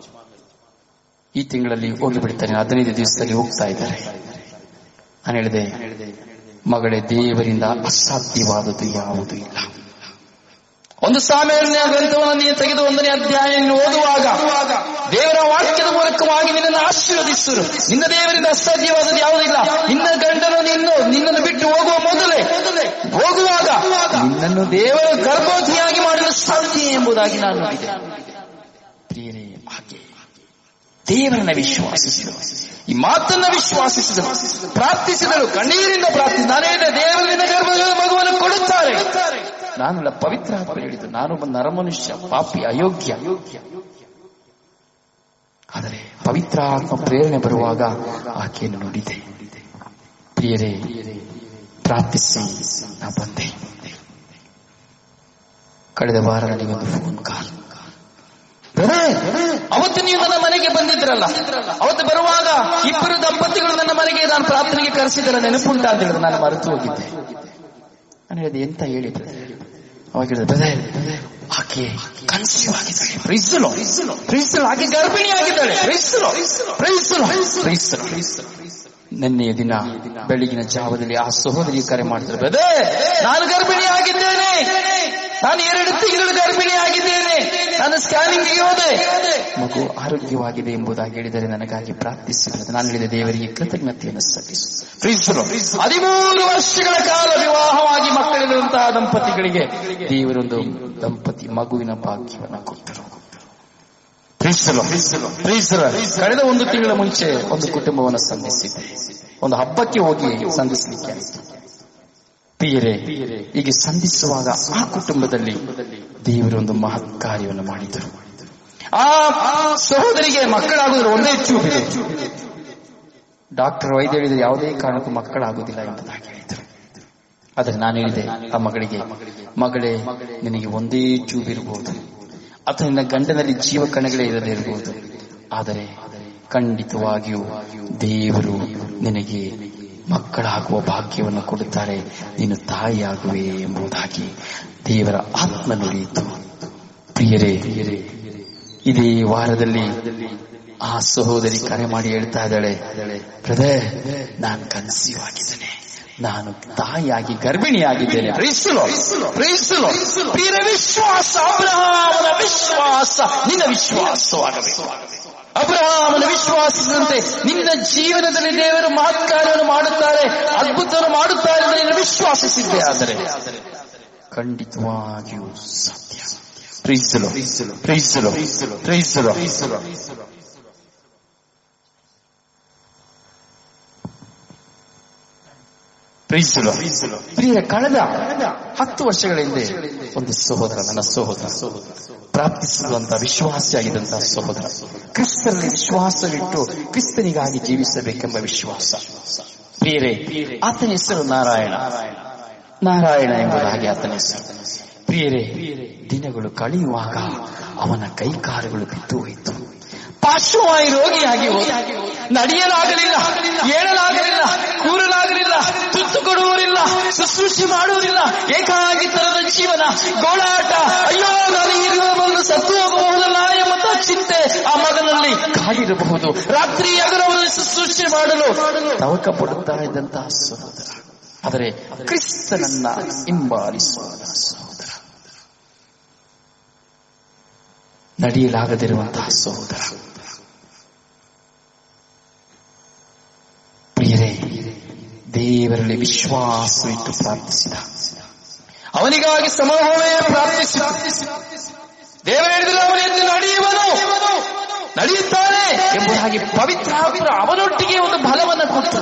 ಈ ತಿಂಗಳಲ್ಲಿ ಹೋಗಿ ಬಿಡ್ತಾರೆ ಹದಿನೈದು ದಿವಸದಲ್ಲಿ ಹೋಗ್ತಾ ಇದ್ದಾರೆ ನಾನು ಹೇಳಿದೆ ಮಗಳೇ ದೇವರಿಂದ ಅಸಾಧ್ಯವಾದದ್ದು ಯಾವುದೂ ಇಲ್ಲ ಒಂದು ಸಾಮೇಲಿನ ಗ್ರಂಥವನ್ನು ನೀನು ತೆಗೆದು ಒಂದನೇ ಅಧ್ಯಾಯ ಓದುವಾಗ ದೇವರ ವಾಕ್ಯದ ಮೂಲಕವಾಗಿ ನಿನ್ನನ್ನು ಆಶೀರ್ವದಿಸರು ನಿನ್ನ ದೇವರಿಂದ ಅಸಾಧ್ಯವಾದದ್ದು ಯಾವುದಿಲ್ಲ ನಿನ್ನ ಗಂಡನು ನಿನ್ನು ನಿನ್ನನ್ನು ಬಿಟ್ಟು ಹೋಗುವ ಮೊದಲೇ ಹೋಗುವಾಗ ನಿನ್ನನ್ನು ದೇವರ ಗರ್ಭವತಿಯಾಗಿ ಮಾಡಲು ಸಾಧ್ಯ ಎಂಬುದಾಗಿ ನಾನು ನೋಡಿದೆ ಪ್ರಿಯರೇ ಹಾಗೆ ದೇವರನ್ನ ವಿಶ್ವಾಸಿಸಿದರು ಈ ಮಾತನ್ನ ವಿಶ್ವಾಸಿಸಿದರು ಪ್ರಾರ್ಥಿಸಿದರು ಕಣ್ಣೀರಿಂದ ಪ್ರಾರ್ಥಿಸಿ ನಾನು ಹೇಳಿದೆ ದೇವರಿಂದ ಗರ್ಭದಲ್ಲಿ ಮಗುವನ್ನು ಕೊಡುತ್ತಾರೆ ನಾನಲ್ಲ ಪವಿತ್ರ ಆತ್ಮ ಹೇಳಿದ್ದು ನಾನೊಬ್ಬ ನರಮನುಷ್ಯ ಪಾಪಿ ಅಯೋಗ್ಯ ಆದರೆ ಪವಿತ್ರ ಆತ್ಮ ಪ್ರೇರಣೆ ಬರುವಾಗ ಆಕೆಯನ್ನು ನುಡಿದೆ ಪ್ರಿಯರೇ ಪ್ರಾರ್ಥಿಸಿ ನಾ ಬಂದೆ ಕಳೆದ ವಾರ ನನಗೊಂದು ಫೋನ್ ಕಾಲ್ ಅವತ್ತು ನೀವು ನನ್ನ ಮನೆಗೆ ಬಂದಿದ್ರಲ್ಲ ಅವತ್ತು ಬರುವಾಗ ಇಬ್ಬರು ದಂಪತಿಗಳು ನನ್ನ ಮನೆಗೆ ನಾನು ಪ್ರಾರ್ಥನೆಗೆ ಕರೆಸಿದ್ದರ ನೆನಪುಂಟ ಅಂತ ಹೇಳಿದ್ರೆ ನಾನು ಮರೆತು ಹೋಗಿದ್ದೆ ನಾನು ಹೇಳಿದೆ ಎಂತ ಹೇಳಿದ್ರೆ ಅವಾಗ ಹೇಳಿದೆ ಬ್ರದರ್ ಆಕೆ ಕನ್ಸೀವ್ ಆಗಿದ್ದಾಳೆ ಪ್ರೀಸಲು ಪ್ರೀಸಲು ಆಕೆ ಗರ್ಭಿಣಿ ಆಗಿದ್ದಾಳೆ ಪ್ರೀಸಲು ಪ್ರೀಸಲು ಪ್ರೀಸಲು ನಿನ್ನೆಯ ದಿನ ಬೆಳಗಿನ ಜಾವದಲ್ಲಿ ಆ ಸಹೋದರಿ ಕರೆ ಮಾಡ್ತಾರೆ ಬ್ರದರ್ ನಾನು ಗರ್ಭಿಣಿ ಆಗಿದ್ದೇನೆ ನಾನು ಎರಡು ತಿಂಗಳು ಗರ್ಭಿಣಿ ಆಗಿದ್ದೇನೆ ನಾನು ಸ್ಕ್ಯಾನಿಂಗ್ ಹೋದೆ ಮಗು ಆರೋಗ್ಯವಾಗಿದೆ ಎಂಬುದಾಗಿ ಹೇಳಿದರೆ ನನಗಾಗಿ ಪ್ರಾರ್ಥಿಸಿದರೆ ನಾನು ಹೇಳಿದ ದೇವರಿಗೆ ಕೃತಜ್ಞತೆಯನ್ನು ಸಲ್ಲಿಸು ಪ್ರೀಸಲು ಹದಿಮೂರು ವರ್ಷಗಳ ಕಾಲ ವಿವಾಹವಾಗಿ ಮಕ್ಕಳಿರುವಂತಹ ದಂಪತಿಗಳಿಗೆ ದೇವರೊಂದು ದಂಪತಿ ಮಗುವಿನ ಭಾಗ್ಯವನ್ನು ಕೊಟ್ಟರು ಪ್ರೀಸಲು ಪ್ರೀಸಲು ಕಳೆದ ಒಂದು ತಿಂಗಳ ಮುಂಚೆ ಒಂದು ಕುಟುಂಬವನ್ನು ಸಂಧಿಸಿದ್ದೆ ಒಂದು ಹಬ್ಬಕ್ಕೆ ಹೋಗಿ ಸಂಧಿಸಲಿಕ್ಕೆ ಆಯಿತು ಪ್ರಿಯರೇ ಹೀಗೆ ಸಂಧಿಸುವಾಗ ಆ ಕುಟುಂಬದಲ್ಲಿ ದೇವರೊಂದು ಮಹತ್ ಕಾರ್ಯವನ್ನು ಮಾಡಿದರು ಆ ಆ ಸಹೋದರಿಗೆ ಮಕ್ಕಳಾಗುವುದ್ರ ಒಂದೇ ಚೂಬಿದೆ ಡಾಕ್ಟರ್ ವೈದ್ಯ ಹೇಳಿದ್ರೆ ಯಾವುದೇ ಕಾರಣಕ್ಕೂ ಮಕ್ಕಳಾಗುವುದಿಲ್ಲ ಎಂಬುದಾಗಿ ಹೇಳಿದರು ಆದರೆ ನಾನು ಹೇಳಿದೆ ಆ ಮಗಳಿಗೆ ಮಗಳೇ ನಿನಗೆ ಒಂದೇ ಚೂಬ್ ಇರಬಹುದು ಅಥವಾ ನಿನ್ನ ಗಂಡನಲ್ಲಿ ಜೀವ ಕಣಗಳೇ ಇರದೇ ಇರಬಹುದು ಆದರೆ ಖಂಡಿತವಾಗಿಯೂ ದೇವರು ನಿನಗೆ ಮಕ್ಕಳಾಗುವ ಭಾಗ್ಯವನ್ನು ಕೊಡುತ್ತಾರೆ ನೀನು ತಾಯಿಯಾಗುವೆ ಎಂಬುದಾಗಿ ದೇವರ ಆತ್ಮ ನುಡಿಯಿತು ಪ್ರಿಯರೇ ಇದೇ ವಾರದಲ್ಲಿ ಆ ಸಹೋದರಿ ಕರೆ ಮಾಡಿ ಹೇಳ್ತಾ ಇದ್ದಾಳೆ ಬ್ರದರ್ ನಾನು ಕನ್ಸೀವ್ ಆಗಿದ್ದೇನೆ ನಾನು ತಾಯಿಯಾಗಿ ಗರ್ಭಿಣಿಯಾಗಿದ್ದೇನೆ ಪ್ರೀಸಲು ಪ್ರೀಸಲು ಪ್ರಿಯರ ವಿಶ್ವಾಸ ಅಬ್ರಹಾಮನ ವಿಶ್ವಾಸ ನಿನ್ನ ವಿಶ್ವಾಸವಾಗಬೇಕು ಅಬ್ರಹಾಮನ ವಿಶ್ವಾಸದಂತೆ ನಿನ್ನ ಜೀವನದಲ್ಲಿ ದೇವರು ಮಹತ್ಕಾರ್ಯವನ್ನು ಮಾಡುತ್ತಾರೆ ಅದ್ಭುತವನ್ನು ಮಾಡುತ್ತಾರೆ ಎಂದು ನೀನು ವಿಶ್ವಾಸಿಸಿದ್ದೆ ಆದರೆ ಖಂಡಿತವಾಗಿಯೂ ಸತ್ಯ ಪ್ರೀಸಲು ಪ್ರೀಸಲು ಪ್ರೀಸಲು ಪ್ರೀಸಲು ಪ್ರಿಯ ಕಳೆದ ಹತ್ತು ವರ್ಷಗಳ ಹಿಂದೆ ಒಂದು ಸಹೋದರ ನನ್ನ ಸಹೋದರ ಪ್ರಾರ್ಥಿಸುವಂತ ವಿಶ್ವಾಸಿಯಾಗಿದ್ದಂತಹ ಸಹೋದರ ಕ್ರಿಸ್ತನಲ್ಲಿ ವಿಶ್ವಾಸವಿಟ್ಟು ಕ್ರಿಸ್ತನಿಗಾಗಿ ಜೀವಿಸಬೇಕೆಂಬ ವಿಶ್ವಾಸ ಪ್ರಿಯರೇ ಆತನ ಹೆಸರು ನಾರಾಯಣ ನಾರಾಯಣ ಎಂಬುದಾಗಿ ಆತನ ಹೆಸರು ಪ್ರಿಯರೇ ದಿನಗಳು ಕಳೆಯುವಾಗ ಅವನ ಕೈಕಾಲುಗಳು ಬಿದ್ದು ಹೋಯಿತು ಪಾರ್ಶ್ವವಾಯು ರೋಗಿಯಾಗಿ ಹೋದ ನಡೆಯಲಾಗಲಿಲ್ಲ ಏಳಲಾಗಲಿಲ್ಲ ಕೂರಲಾಗಲಿಲ್ಲ ತುತ್ತು ಕೊಡುವರಿಲ್ಲ ಶುಶ್ರೂಷೆ ಮಾಡುವುದಿಲ್ಲ ಏಕಾಂಗಿತನದ ಜೀವನ ಗೋಳಾಟ ಅಯ್ಯೋ ನಾನು ಇರುವವನು ಸತ್ತು ಹೋಗಬಹುದಲ್ಲ ಎಂಬಂತ ಚಿಂತೆ ಆ ಮಗನಲ್ಲಿ ಕಾಡಿರಬಹುದು ರಾತ್ರಿ ಅಗರವನ್ನು ಶುಶ್ರೂಷೆ ಮಾಡಲು ತವಕ ಪಡುತ್ತಾ ಇದ್ದಂತಹ ಸಹೋದರ ಆದರೆ ಕ್ರಿಸ್ತನನ್ನ ಹಿಂಬಾಲಿಸುವ ಸಹೋದರ ನಡೆಯಲಾಗದಿರುವಂತಹ ಸಹೋದರ ಪ್ರಿಯರೇ ದೇವರಲ್ಲಿ ವಿಶ್ವಾಸವಿಟ್ಟು ಪ್ರಾರ್ಥಿಸಿದ ಅವನಿಗಾಗಿ ಸಮೂಹವೇ ಪ್ರಾರ್ಥಿಸಿದ ದೇವರ ಹೇಳಿದ್ರೆ ಅವನೆಂದು ನಡೆಯುವನು ನಡೆಯುತ್ತಾನೆ ಎಂಬುದಾಗಿ ಪವಿತ್ರಾತ್ಮ ಅವನೊಟ್ಟಿಗೆ ಒಂದು ಬಲವನ್ನು ಕೊಟ್ಟು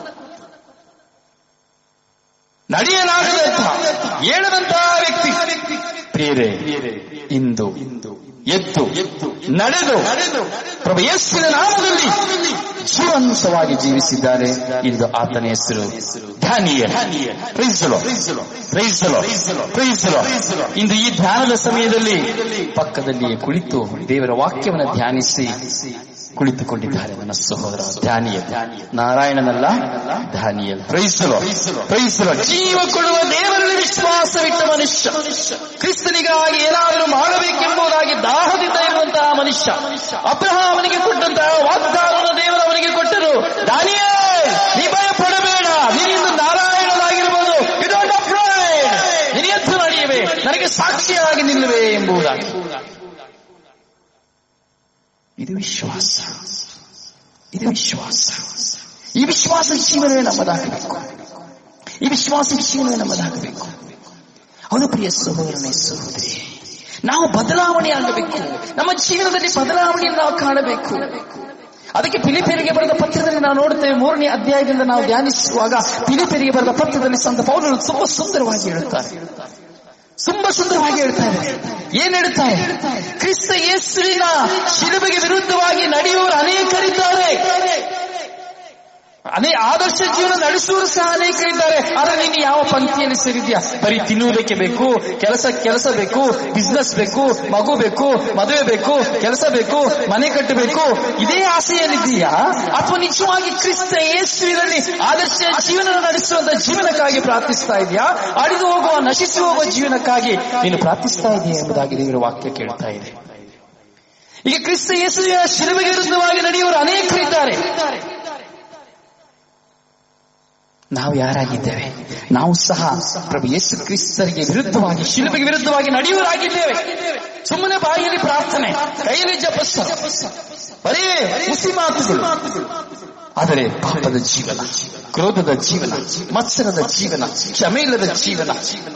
ನಡೆಯಲಾಗದಂತಹ ಏಳದಂತಹ ವ್ಯಕ್ತಿ ಪ್ರಿಯರೇ ಇಂದು ಎದ್ದು ನಡೆದು ಪ್ರಭು ಯೇಸುವಿನ ನಾಮದಲ್ಲಿ ಜೀವಂತವಾಗಿ ಜೀವಿಸಿದ್ದಾರೆ ಇಂದು ಆತನ ಹೆಸರು ಧ್ಯಾನಿಯ ಪ್ರೈಸಲೋ ಪ್ರೈಸಲೋ ಪ್ರೈಸಲೋ ಇಂದು ಈ ಧ್ಯಾನದ ಸಮಯದಲ್ಲಿ ಪಕ್ಕದಲ್ಲಿ ಕುಳಿತು ದೇವರ ವಾಕ್ಯವನ್ನು ಧ್ಯಾನಿಸಿ ಕುಳಿತುಕೊಂಡಿದ್ದಾರೆ ನನ್ನ ಸಹೋದರ ಧ್ಯಾನಿಯ ನಾರಾಯಣನಲ್ಲ ಧ್ಯಾನಿಯಲ್ ಪ್ರೈಸಲೋ ಪ್ರೈಸಲೋ ಜೀವ ಕೊಡುವ ದೇವರಲ್ಲಿ ವಿಶ್ವಾಸವಿಟ್ಟ ಮನುಷ್ಯ ಕ್ರಿಸ್ತನಿಗಾಗಿ ಏನಾದರೂ ಮಾಡಬೇಕೆಂಬುದಾಗಿ ದಾಹದಿಂದ ಇರುವಂತಹ ಮನುಷ್ಯ ಅಬ್ರಹಾಮನಿಗೆ ಕೊಟ್ಟಂತಹ ವಾಗ್ದಾನವನ್ನು ದೇವರು ಅವನಿಗೆ ಕೊಟ್ಟರು ದಾನಿಯೇ ನೀ ಭಯ ಪಡಬೇಡ ನೀನಿಂದು ನಾರಾಯಣನಾಗಿರ್ಬೋದು ಯು ಡೋಂಟ್ ಅಫ್ರೈಡ್ ನೀನು ಎದ್ದು ನಡೆಯುವೆ ನನಗೆ ಸಾಕ್ಷಿಯಾಗಿ ನಿಲ್ಲುವೆ ಎಂಬುದಾಗಿ ಇದು ವಿಶ್ವಾಸ ಇದು ವಿಶ್ವಾಸ ಈ ವಿಶ್ವಾಸ ಜೀವನವೇ ನಮ್ಮದಾಗಬೇಕು ಈ ವಿಶ್ವಾಸ ಜೀವನವೇ ನಮ್ಮದಾಗಬೇಕು ಹೌದು ಪ್ರಿಯ ಸಹೋದರನೇ ಸಹೋದರಿ ನಾವು ಬದಲಾವಣೆ ಆಗಬೇಕು ನಮ್ಮ ಜೀವನದಲ್ಲಿ ಬದಲಾವಣೆಯನ್ನು ನಾವು ಕಾಣಬೇಕು ಅದಕ್ಕೆ ಫಿಲಿಪಿಯರಿಗೆ ಬರೆದ ಪತ್ರದಲ್ಲಿ ನಾವು ನೋಡುತ್ತೇವೆ ಮೂರನೇ ಅಧ್ಯಾಯದಿಂದ ನಾವು ಧ್ಯಾನಿಸುವಾಗ ಫಿಲಿಪಿಯರಿಗೆ ಬರೆದ ಪತ್ರದಲ್ಲಿ ಸಂತ ಪೌರರು ತುಂಬಾ ಸುಂದರವಾಗಿ ಹೇಳುತ್ತಾರೆ ತುಂಬಾ ಸುಂದರವಾಗಿ ಹೇಳ್ತಾರೆ ಏನ್ ಹೇಳ್ತಾರೆ ಕ್ರಿಸ್ತ ಯೇಸುವಿನ ಶಿಲುಬೆಗೆ ವಿರುದ್ಧವಾಗಿ ನಡೆಯುವವರು ಅನೇಕರಿದ್ದಾರೆ ಅದೇ ಆದರ್ಶ ಜೀವನ ನಡೆಸುವರು ಸಹ ಅನೇಕರಿದ್ದಾರೆ ಆದ್ರೆ ನೀನು ಯಾವ ಪಂಕ್ತಿಯಲ್ಲಿ ಸೇರಿದ್ಯಾ ಬರೀ ತಿನ್ನುವುದಕ್ಕೆ ಬೇಕು ಕೆಲಸ ಕೆಲಸ ಬೇಕು ಬಿಸ್ನೆಸ್ ಬೇಕು ಮಗು ಬೇಕು ಮದುವೆ ಬೇಕು ಕೆಲಸ ಬೇಕು ಮನೆ ಕಟ್ಟಬೇಕು ಇದೇ ಆಸೆಯಲ್ಲಿದ್ದೀಯಾ ಅಥವಾ ನಿಜವಾಗಿ ಕ್ರಿಸ್ತ ಯೇಸುವಿನಲ್ಲಿ ಆದರ್ಶ ಜೀವನ ನಡೆಸುವಂತ ಜೀವನಕ್ಕಾಗಿ ಪ್ರಾರ್ಥಿಸ್ತಾ ಇದೆಯಾ ಅಡಿದು ಹೋಗುವ ನಶಿಸಿ ಹೋಗುವ ಜೀವನಕ್ಕಾಗಿ ನೀನು ಪ್ರಾರ್ಥಿಸ್ತಾ ಇದೆಯಾ ಎಂಬುದಾಗಿ ದೇವರ ವಾಕ್ಯ ಕೇಳ್ತಾ ಇದೆ ಈಗ ಕ್ರಿಸ್ತ ಯೇಸುವಿನ ಶಿಲುಬೆಗೆ ವಿರುದ್ಧವಾಗಿ ನಡೆಯುವರು ಅನೇಕರಿದ್ದಾರೆ ನಾವು ಯಾರಾಗಿದ್ದೇವೆ ನಾವು ಸಹ ಪ್ರಭು ಯೇಸು ಕ್ರಿಸ್ತರಿಗೆ ವಿರುದ್ಧವಾಗಿ ಶಿಲ್ಪಿಗೆ ವಿರುದ್ಧವಾಗಿ ನಡೆಯುವರಾಗಿದ್ದೇವೆ ಸುಮ್ಮನೆ ಬಾಯಿಯಲ್ಲಿ ಪ್ರಾರ್ಥನೆ ಕೈಯಲ್ಲಿ ಜಪಸ್ಸ ಬರೀ ಹುಸಿ ಮಾತುಗಳು ಆದರೆ ಪಾಪದ ಜೀವನ ಕ್ರೋಧದ ಜೀವನ ಮತ್ಸರದ ಜೀವನ ಕ್ಷಮೆಯಿಲ್ಲದ ಜೀವನ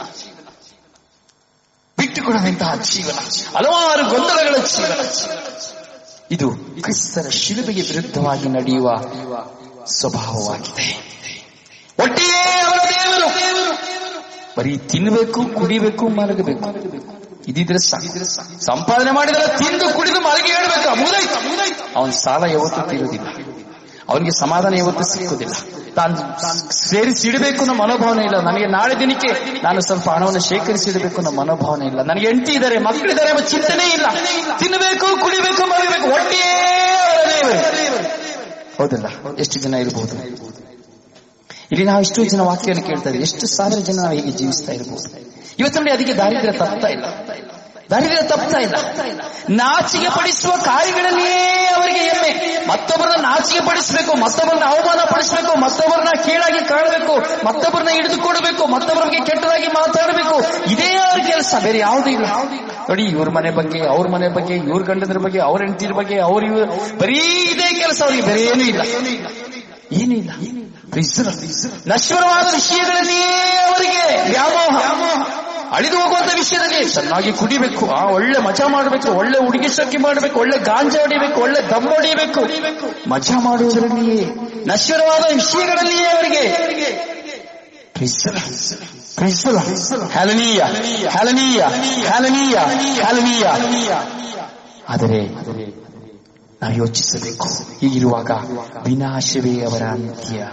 ಬಿಟ್ಟುಕೊಡದಂತಹ ಜೀವನ ಹಲವಾರು ಗೊಂದಲಗಳ ಜೀವನ ಇದು ಕ್ರಿಸ್ತರ ಶಿಲುಬೆಗೆ ವಿರುದ್ಧವಾಗಿ ನಡೆಯುವ ಸ್ವಭಾವವಾಗಿದೆ ಒಟ್ಟಿಗೆ ಅವರ ದೇವರು ಬರೀ ತಿನ್ನಬೇಕು ಕುಡಿಬೇಕು ಮಲಗಬೇಕು ಇದಿದ್ರೆ ಸಾಕು ಸಂಪಾದನೆ ಮಾಡಿದರೆ ತಿಂದು ಕುಡಿದು ಮಲಗಿ ಹೇಳ್ಬೇಕು ಮುಗಿದಾಯ್ತು ಅವನ ಸಾಲ ಯಾವತ್ತೂ ತೀರುವುದಿಲ್ಲ ಅವನಿಗೆ ಸಮಾಧಾನ ಯಾವತ್ತೂ ಸಿಕ್ಕುದಿಲ್ಲ ತಾನು ಸೇರಿ ಸಿಡಬೇಕು ಅನ್ನೋ ಮನೋಭಾವನೆ ಇಲ್ಲ ನನಗೆ ನಾಳೆ ದಿನಕ್ಕೆ ನಾನು ಸ್ವಲ್ಪ ಹಣವನ್ನು ಶೇಖರಿಸಿಡಬೇಕು ಅನ್ನೋ ಮನೋಭಾವನೆ ಇಲ್ಲ ನನಗೆ ಹೆಂಡತಿ ಇದ್ದಾರೆ ಮಕ್ಕಳಿದ್ದಾರೆ ಎಂಬ ಚಿಂತನೆ ಇಲ್ಲ ತಿನ್ನಬೇಕು ಕುಡಿಬೇಕು ಮಲಗಬೇಕು ಒಟ್ಟಿಗೆ ಅವರ ದೇವರು ಹೌದಲ್ಲ ಎಷ್ಟು ಜನ ಇರಬಹುದು ಇಲ್ಲಿ ನಾವು ಎಷ್ಟೋ ಜನ ವಾಕ್ಯವನ್ನು ಕೇಳ್ತಾ ಇದ್ದೀವಿ ಎಷ್ಟು ಸಾವಿರ ಜನ ನಾವು ಹೀಗೆ ಜೀವಿಸ್ತಾ ಇರಬಹುದು ಇವತ್ತು ನೋಡಿ ಅದಕ್ಕೆ ದಾರಿದ್ರ್ಯ ತಪ್ತಾ ಇಲ್ಲ ದಾರಿದ್ರ್ಯ ತಪ್ತಾ ಇಲ್ಲ ನಾಚಿಕೆ ಪಡಿಸುವ ಕಾರ್ಯಗಳಲ್ಲಿಯೇ ಅವರಿಗೆ ಹೆಮ್ಮೆ ಮತ್ತೊಬ್ಬರನ್ನ ನಾಚಿಕೆ ಪಡಿಸಬೇಕು ಮತ್ತೊಬ್ಬರನ್ನ ಅವಮಾನ ಪಡಿಸಬೇಕು ಮತ್ತೊಬ್ಬರನ್ನ ಕೀಳಾಗಿ ಕಾಣಬೇಕು ಮತ್ತೊಬ್ಬರನ್ನ ಹಿಡಿದುಕೊಡಬೇಕು ಮತ್ತೊಬ್ಬರ ಬಗ್ಗೆ ಕೆಟ್ಟದಾಗಿ ಮಾತಾಡಬೇಕು ಇದೇ ಅವ್ರ ಕೆಲಸ ಬೇರೆ ಯಾವುದೂ ಇಲ್ಲ ನೋಡಿ ಇವ್ರ ಮನೆ ಬಗ್ಗೆ ಅವ್ರ ಮನೆ ಬಗ್ಗೆ ಇವ್ರ ಗಂಡದ್ರ ಬಗ್ಗೆ ಅವ್ರ ಹೆಂಡತಿರ ಬಗ್ಗೆ ಅವ್ರ ಇವ್ರ ಬರೀ ಇದೇ ಕೆಲಸ ಅವರಿಗೆ ಬೇರೆ ಏನೂ ಇಲ್ಲ ಏನೂ ಇಲ್ಲ ನಶ್ವರವಾದ ವಿಷಯಗಳಲ್ಲಿಯೇ ಅವರಿಗೆ ವ್ಯಾಮೋಹ ಅಳಿದು ಹೋಗುವಂತ ವಿಷಯದಲ್ಲಿ ಚೆನ್ನಾಗಿ ಕುಡಿಬೇಕು ಆ ಒಳ್ಳೆ ಮಜಾ ಮಾಡಬೇಕು ಒಳ್ಳೆ ಹುಡುಗಿ ಸೊಕ್ಕಿ ಮಾಡಬೇಕು ಒಳ್ಳೆ ಗಾಂಜಾ ಹೊಡಿಬೇಕು ಒಳ್ಳೆ ದಮ್ ಹೊಡಿಬೇಕು ಮಜಾ ಮಾಡುವುದರಲ್ಲಿಯೇ ನಶ್ವರವಾದ ವಿಷಯಗಳಲ್ಲಿಯೇ ಅವರಿಗೆ ಹ್ಯಾಲನೀಯ ಹ್ಯಾಲನೀಯ ಹ್ಯಾಲನೀಯ ಹ್ಯಾಲನೀಯ ಆದರೆ ನಾವು ಯೋಚಿಸಬೇಕು ಹೀಗಿರುವಾಗ ವಿನಾಶವೇ ಅವರ ಅಂತ್ಯ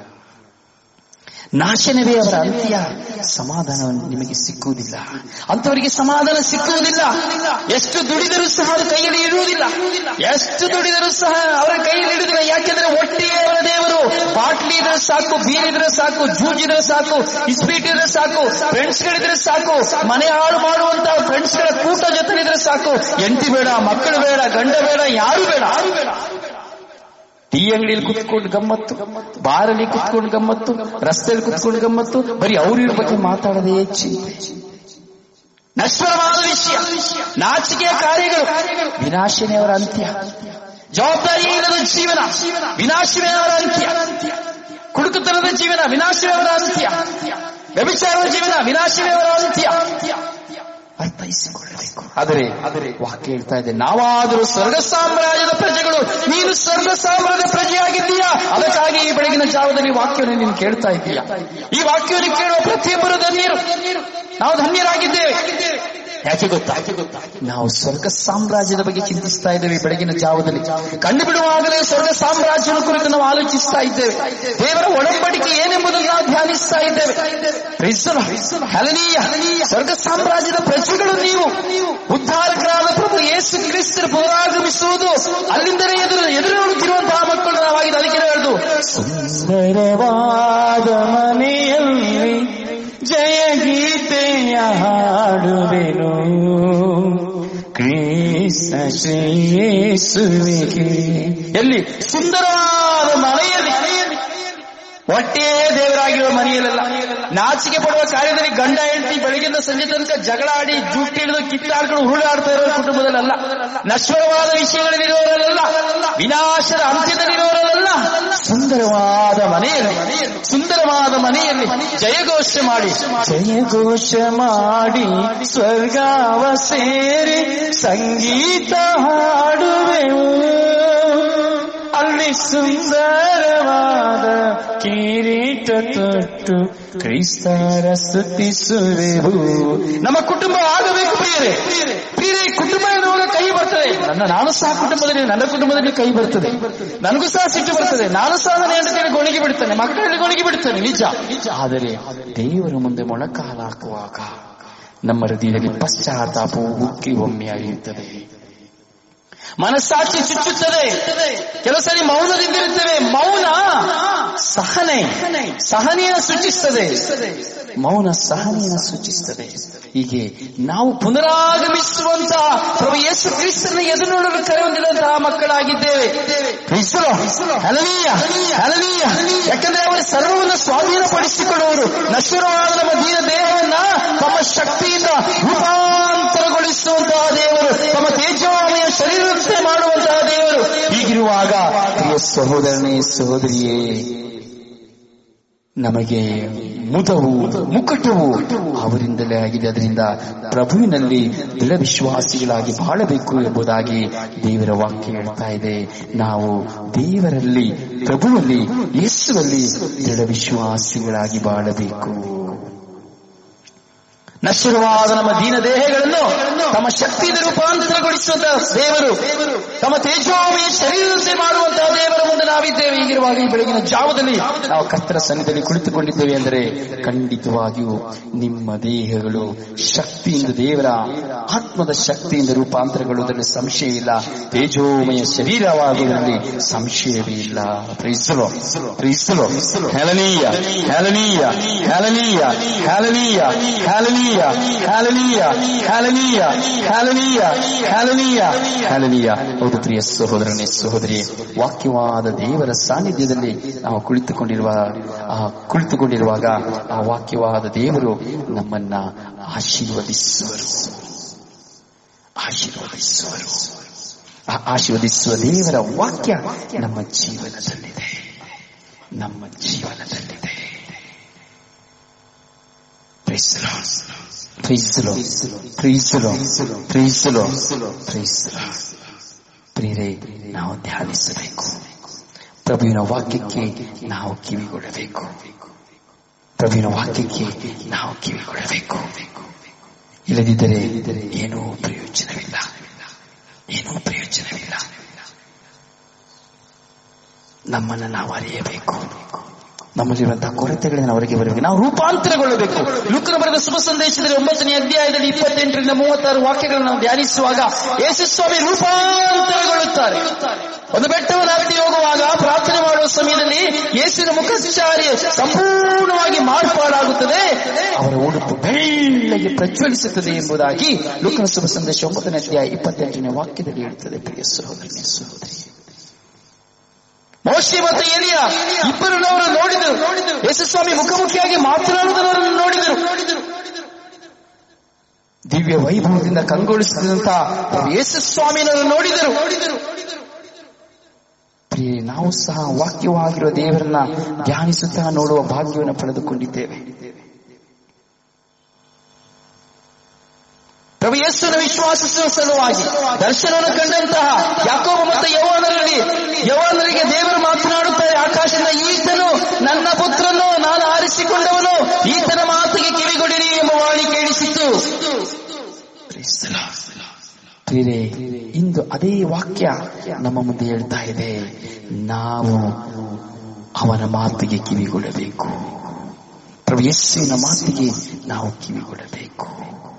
ನಾಶನವೇ ಅವರ ಅಂತ್ಯ ಸಮಾಧಾನ ನಿಮಗೆ ಸಿಕ್ಕುವುದಿಲ್ಲ ಅಂತವರಿಗೆ ಸಮಾಧಾನ ಸಿಕ್ಕುವುದಿಲ್ಲ ಎಷ್ಟು ದುಡಿದರೂ ಸಹ ಅದು ಕೈಯಲ್ಲಿ ಇರುವುದಿಲ್ಲ ಎಷ್ಟು ದುಡಿದರೂ ಸಹ ಅವರ ಕೈಯಲ್ಲಿ ಇರುವುದಿಲ್ಲ ಯಾಕೆಂದ್ರೆ ಒಟ್ಟಿಗೆ ಅವರ ದೇವರು ಬಾಟ್ಲಿ ಇದ್ರೆ ಸಾಕು ಬೀರ್ ಇದ್ರೆ ಸಾಕು ಜೂಜಿದ್ರೆ ಸಾಕು ಇಸ್ಪೀಟ್ ಇದ್ರೆ ಸಾಕು ಫ್ರೆಂಡ್ಸ್ ಗಳಿದ್ರೆ ಸಾಕು ಮನೆ ಹಾಳು ಮಾಡುವಂತ ಫ್ರೆಂಡ್ಸ್ ಗಳ ಕೂಟ ಜೊತೆಲಿದ್ರೆ ಸಾಕು ಎಂಟಿ ಬೇಡ ಮಕ್ಕಳು ಬೇಡ ಗಂಡ ಬೇಡ ಯಾರು ಬೇಡ ಯಾರು ಬೇಡ ಟೀ ಅಂಗಡಿಯಲ್ಲಿ ಕುತ್ಕೊಂಡು ಗಮ್ಮತ್ತು ಬಾರಲ್ಲಿ ಕುತ್ಕೊಂಡು ಗಮ್ಮತ್ತು ರಸ್ತೆಯಲ್ಲಿ ಕುತ್ಕೊಂಡು ಗಮ್ಮತ್ತು ಬರೀ ಅವ್ರ ಇವ್ರ ಬಗ್ಗೆ ಮಾತಾಡದೆ ಚಿಂತೆ ನಶ್ವರವಾದ ವಿಷಯ ನಾಚಿಕೆಯ ಕಾರ್ಯಗಳು ವಿನಾಶನೇ ಅವರ ಅಂತ್ಯ ಜವಾಬ್ದಾರಿ ಇಲ್ಲದ ಜೀವನ ವಿನಾಶವೇ ಅವರ ಅಂತ್ಯ ಕುಡುಕುತನದ ಜೀವನ ವಿನಾಶವೇ ಅವರ ಅಂತ್ಯ ವ್ಯಭಿಚಾರದ ಜೀವನ ವಿನಾಶವೇ ಅವರ ಅಂತ್ಯ ಅರ್ಥೈಸಿಕೊಳ್ಳಬೇಕು ಆದರೆ ಆದರೆ ವಾಕ್ಯ ಹೇಳ್ತಾ ಇದೆ ನಾವಾದರೂ ಸ್ವರ್ಗ ಸಾಮ್ರಾಜ್ಯದ ಪ್ರಜೆಗಳು ನೀನು ಸ್ವರ್ಗ ಸಾಮ್ರಾಜ್ಯದ ಪ್ರಜೆಯಾಗಿದ್ದೀಯಾ ಅದಕ್ಕಾಗಿ ಈ ಬೆಳಗಿನ ಜಾವದಲ್ಲಿ ವಾಕ್ಯವನ್ನು ನೀನು ಕೇಳ್ತಾ ಇದ್ದೀಯಾ ಈ ವಾಕ್ಯವನ್ನು ಕೇಳುವ ಪ್ರತಿಯೊಬ್ಬರು ಧನ್ಯರು ನಾವು ಧನ್ಯರಾಗಿದ್ದೇವೆ ಯಾಕೆ ಗೊತ್ತಾ ನಾವು ಸ್ವರ್ಗ ಸಾಮ್ರಾಜ್ಯದ ಬಗ್ಗೆ ಚಿಂತಿಸ್ತಾ ಇದ್ದೇವೆ ಬೆಳಗಿನ ಜಾವದಲ್ಲಿ ಕಂಡು ಬಿಡುವಾಗಲೇ ಸ್ವರ್ಗ ಸಾಮ್ರಾಜ್ಯದ ಕುರಿತು ನಾವು ಆಲೋಚಿಸ್ತಾ ಇದ್ದೇವೆ ದೇವರ ಒಡಂಬಡಿಕೆ ಏನೆಂಬುದನ್ನು ನಾವು ಧ್ಯಾನಿಸ್ತಾ ಇದ್ದೇವೆ ಕ್ರೈಸ್ತರು, ಹಲನೀಯ ಸ್ವರ್ಗ ಸಾಮ್ರಾಜ್ಯದ ಪ್ರಜೆಗಳು ನೀವು ಉದ್ಧಾರಕರಾದ ಪ್ರಭು ಯೇಸು ಕ್ರಿಸ್ತರ ಪುನರಾಗಮಿಸುವುದು ಅಲ್ಲಿಂದಲೇ ಎದುರು ಎದುರು ನೋಡುತ್ತಿರುವಂತಹ ಮಕ್ಕಳು ನಾವಾಗಿದ್ದು ಅದಕ್ಕೆ ಹೇಳಿದು ಸುಂದರವಾದ ಮನೆಯಲ್ಲಿ ಜಯ ಗೀತೆಯ ಹಾಡುವೆನು ಕ್ರಿಸ್ತ ಶ್ರೇಯೇಸುವಿಗೆ ಎಲ್ಲಿ ಸುಂದರವಾದ ಮನೆಯಲ್ಲಿ ಹೊಟ್ಟೆ ದೇವರಾಗಿರುವ ಮನೆಯಲ್ಲ ನಾಚಿಕೆ ಪಡುವ ಕಾರ್ಯದಲ್ಲಿ ಗಂಡ ಹೆಂಡತಿ ಬೆಳಗಿಂದ ಸಂಜೆ ತನಕ ಜಗಳ ಆಡಿ ಜುಟ್ಟಿ ಹಿಡಿದು ಕಿತ್ತಾಡ್ಕೊಂಡು ಹುರುಳಾಡ್ತಾ ಇರೋ ಕುಟುಂಬದಲ್ಲ ನಶ್ವರವಾದ ವಿಷಯಗಳಲ್ಲಿರುವವರಲ್ಲ ವಿನಾಶದ ಅಂತ್ಯದಲ್ಲಿರುವವರಲ್ಲ ಸುಂದರವಾದ ಮನೆಯಲ್ಲಿ ಸುಂದರವಾದ ಮನೆಯಲ್ಲಿ ಜಯಘೋಷ ಮಾಡಿ ಜಯಘೋಷ ಮಾಡಿ ಸ್ವರ್ಗಾವ ಸೇರಿ ಸಂಗೀತ ಹಾಡುವೆವು ಅಲ್ಲಿ ಸುಂದರವಾದ ಕಿರೀಟ ತೊಟ್ಟು ಕ್ರಿಸ್ತರ ಸ್ತುತಿಸುವೆವು ನಮ್ಮ ಕುಟುಂಬ ಆಗಬೇಕು ಪ್ರಿಯರೇ ಪ್ರಿಯರೇ ಕುಟುಂಬ ಎನ್ನುವಾಗ ಕೈ ಬರ್ತದೆ ನನ್ನ ನಾನು ಸಹ ಕುಟುಂಬದಲ್ಲಿ ನನ್ನ ಕುಟುಂಬದಲ್ಲಿ ಕೈ ಬರ್ತದೆ ನನಗೂ ಸಹ ಸಿಟ್ಟು ಬರ್ತದೆ ನಾನು ಸಹ ನನ್ನ ಹೆಂಡತಿಯಲ್ಲಿ ಗೊಣಗಿ ಬಿಡ್ತೇನೆ ಮಕ್ಕಳಲ್ಲಿ ಗೊಣಗಿ ಬಿಡ್ತೇನೆ ನಿಜ ಆದರೆ ದೇವರ ಮುಂದೆ ಮೊಣಕಾಲ ಹಾಕುವಾಗ ನಮ್ಮ ಹೃದಯದಲ್ಲಿ ಪಶ್ಚಾತ್ತಾಪವು ಉಕ್ಕಿ ಒಮ್ಮೆ ಅರಿಯುತ್ತದೆ ಮನಸ್ಸಾಕ್ಷಿ ಚುಚ್ಚುತ್ತದೆ ಕೆಲವು ಸರಿ ಮೌನದಿಂದಿರುತ್ತೇವೆ ಮೌನ ಸಹನೆ ಸಹನೆಯನ್ನು ಸೂಚಿಸ್ತದೆ ಮೌನ ಸಹನೆಯನ್ನು ಸೂಚಿಸ್ತದೆ ಹೀಗೆ ನಾವು ಪುನರಾಗಮಿಸುವಂತ ಪ್ರಭು ಯೇಸು ಕ್ರಿಸ್ತನ ಎದುರು ನೋಡಲು ಕರೆ ಹೊಂದಿರುವಂತಹ ಮಕ್ಕಳಾಗಿದ್ದೇವೆ ಕ್ರಿಸ್ತರು, ಹಲಲೀಯ, ಹಲಲೀಯ. ಯಾಕಂದ್ರೆ ಅವರು ಸರ್ವವನ್ನು ಸ್ವಾಧೀನಪಡಿಸಿಕೊಳ್ಳುವರು ನಶ್ವರವಾದ ನಮ್ಮ ದೀನ ದೇಹವನ್ನ ತಮ್ಮ ಶಕ್ತಿಯಿಂದ ರೂಪಾಂತರಗೊಳಿಸುವಂತಹ ದೇವರು ತಮ್ಮ ತೇಜೋಮಯ ಶರೀರದಂತೆ ಮಾಡುವಂತಹ ದೇವರು ಹೀಗಿರುವಾಗ ಪ್ರಿಯ ಸಹೋದರನೇ ಸಹೋದರಿಯೇ ನಮಗೆ ಮುದವು ಮುಕಟವು ಅವರಿಂದಲೇ ಆಗಿದೆ ಅದರಿಂದ ಪ್ರಭುವಿನಲ್ಲಿ ದೃಢ ವಿಶ್ವಾಸಿಗಳಾಗಿ ಬಾಳಬೇಕು ಎಂಬುದಾಗಿ ದೇವರ ವಾಕ್ಯ ಹೇಳ್ತಾ ಇದೆ ನಾವು ದೇವರಲ್ಲಿ ಪ್ರಭುವಲ್ಲಿ ಯೇಸುವಲ್ಲಿ ದೃಢ ವಿಶ್ವಾಸಿಗಳಾಗಿ ಬಾಳಬೇಕು ನಶ್ವರವಾದ ನಮ್ಮ ದೀನ ದೇಹಗಳನ್ನು ತಮ್ಮ ಶಕ್ತಿಯಿಂದ ರೂಪಾಂತರಗೊಳಿಸುವಂತಹ ದೇವರು ತಮ್ಮ ತೇಜೋಮಯ ಶರೀರದಂತೆ ಮಾಡುವಂತಹ ದೇವರ ಮುಂದೆ ನಾವು ಮಾಡಿದ್ದೇವೆ ಹೀಗಿರುವಾಗ ಈ ಬೆಳಗಿನ ಜಾವದಲ್ಲಿ ನಾವು ಕತ್ತರ ಸನ್ನಿಧಿಯಲ್ಲಿ ಕುಳಿತುಕೊಂಡಿದ್ದೇವೆ ಅಂದರೆ ಖಂಡಿತವಾಗಿಯೂ ನಿಮ್ಮ ದೇಹಗಳು ಶಕ್ತಿಯಿಂದ ದೇವರ ಆತ್ಮದ ಶಕ್ತಿಯಿಂದ ರೂಪಾಂತರಗೊಳ್ಳುವುದರಲ್ಲಿ ಸಂಶಯ ಇಲ್ಲ ತೇಜೋಮಯ ಶರೀರವಾಗುವುದರಲ್ಲಿ ಸಂಶಯವೇ ಇಲ್ಲ ಪ್ರೀಸಲು ಪ್ರೀಸಲು ಹೆಲನೀಯ ಹೆಲನೀಯ ಹೆಲನೀಯ ಹೆಲನೀಯ ಹೆಲನೀಯ ಹೆಲನೀಯ ಹೆಲನೀಯ ಹೆಲನೀಯ ಹೆಲನೀಯ ಹೆಲನೀಯ ಹೌದು ಪ್ರಿಯ ಸಹೋದರನೇ ಸಹೋದರಿ ವಾಕ್ಯವಾದ ದೇವರ ಸಾನ್ನಿಧ್ಯದಲ್ಲಿ ನಾವು ಕುಳಿತುಕೊಂಡಿರುವ ಆ ಕುಳಿತುಕೊಂಡಿರುವಾಗ ಆ ವಾಕ್ಯವಾದ ದೇವರು ನಮ್ಮನ್ನ ಆಶೀರ್ವದಿಸುವರು ಆಶೀರ್ವದಿಸುವರು ಆ ಆಶೀರ್ವದಿಸುವ ದೇವರ ವಾಕ್ಯ ನಮ್ಮ ಜೀವನದಲ್ಲಿದೆ ನಮ್ಮ ಜೀವನದಲ್ಲಿದೆ Praise the Lord. Praise the Lord. Praise the Lord. Praise the Lord. Praise the Lord. ಪ್ರಿಯರೇ ನಾವು ಧ್ಯಾನಿಸಬೇಕು ಪ್ರಭುವಿನ ವಾಕ್ಯಕ್ಕೆ ನಾವು ಕಿವಿಗೊಡಬೇಕು ಪ್ರಭುವಿನ ವಾಕ್ಯಕ್ಕೆ ನಾವು ಕಿವಿಗೊಡಬೇಕು ಇಲ್ಲದಿದ್ದರೆ ಏನೂ ಪ್ರಯೋಜನವಿಲ್ಲ ಏನೂ ಪ್ರಯೋಜನವಿಲ್ಲ ನಮ್ಮನ್ನು ನಾವು ಅರಿಯಬೇಕು ನಮ್ಮಲ್ಲಿರುವಂತಹ ಕೊರತೆಗಳಿಂದ ಹೊರಗೆ ಬರಬೇಕು ನಾವು ರೂಪಾಂತರಗೊಳ್ಳಬೇಕು ಲುಕ್ಕನ ಬರೆದ ಶುಭ ಸಂದೇಶದಲ್ಲಿ ಒಂಬತ್ತನೇ ಅಧ್ಯಾಯದಲ್ಲಿ ಇಪ್ಪತ್ತೆಂಟರಿಂದ ಮೂವತ್ತಾರು ವಾಕ್ಯಗಳನ್ನು ನಾವು ಧ್ಯಾನಿಸುವಾಗ ಯೇಸುಸ್ವಾಮಿ ರೂಪಾಂತರಗೊಳ್ಳುತ್ತಾರೆ ಒಂದು ಬೆಟ್ಟವನ್ನು ಹತ್ತಿ ಹೋಗುವಾಗ ಪ್ರಾರ್ಥನೆ ಮಾಡುವ ಸಮಯದಲ್ಲಿ ಯೇಸುವಿನ ಮುಖಚಾರಿ ಸಂಪೂರ್ಣವಾಗಿ ಮಾರ್ಪಾಡಾಗುತ್ತದೆ ಅವರ ಉಡುಪು ಬೆಳ್ಳಗೆ ಪ್ರಜ್ವಲಿಸುತ್ತದೆ ಎಂಬುದಾಗಿ ಲುಕ್ಕನ ಶುಭ ಸಂದೇಶ ಒಂಬತ್ತನೇ ಅಧ್ಯಾಯ ಇಪ್ಪತ್ತೆಂಟನೇ ವಾಕ್ಯದಲ್ಲಿ ಹೇಳುತ್ತದೆ ಪ್ರಿಯ ಸಹೋದರನೇ ಸಹೋದರಿ ಮೋಶಿ ಮತ್ತು ಎಲಿಯ ಇಬ್ಬರು ಅವರು ನೋಡಿದರು ಯೇಸುಸ್ವಾಮಿ ಮುಖಾಮುಖಿಯಾಗಿ ಮಾತನಾಡುವುದನ್ನು ನೋಡಿದರು ದಿವ್ಯ ವೈಭವದಿಂದ ಕಂಗೊಳಿಸಿದಂತ ಯೇಸುಸ್ವಾಮಿಯನ್ನು ನೋಡಿದರು ಪ್ರಿಯರೇ, ನಾವು ಸಹ ವಾಕ್ಯವಾಗಿರುವ ದೇವರನ್ನ ಧ್ಯಾನಿಸುತ್ತಾ ನೋಡುವ ಭಾಗ್ಯವನ್ನು ಪಡೆದುಕೊಂಡಿದ್ದೇವೆ ಪ್ರಭು ಯೇಸುವಿನ ವಿಶ್ವಾಸಿಸುವ ಸಲುವಾಗಿ ದರ್ಶನವನ್ನು ಕಂಡಂತಹ ಯಾಕೋಬ ಮತ್ತು ಯೌವನರಲ್ಲಿ ಯೌವನರಿಗೆ ದೇವರು ಮಾತನಾಡುತ್ತಾರೆ ಆಕಾಶದಿಂದ ಈತನು ನನ್ನ ಪುತ್ರನು ನಾನು ಆರಿಸಿಕೊಂಡವನು ಈತನ ಮಾತಿಗೆ ಕಿವಿಗೊಡಿರಿ ಎಂಬ ವಾಣಿ ಕೇಳಿಸಿತು ಪ್ರಿಯರೇ ಇಂದು ಅದೇ ವಾಕ್ಯ ನಮ್ಮ ಮುಂದೆ ಹೇಳ್ತಾ ಇದೆ ನಾವು ಅವನ ಮಾತಿಗೆ ಕಿವಿಗೊಡಬೇಕು ಪ್ರಭು ಯೇಸುವಿನ ಮಾತಿಗೆ ನಾವು ಕಿವಿಗೊಡಬೇಕು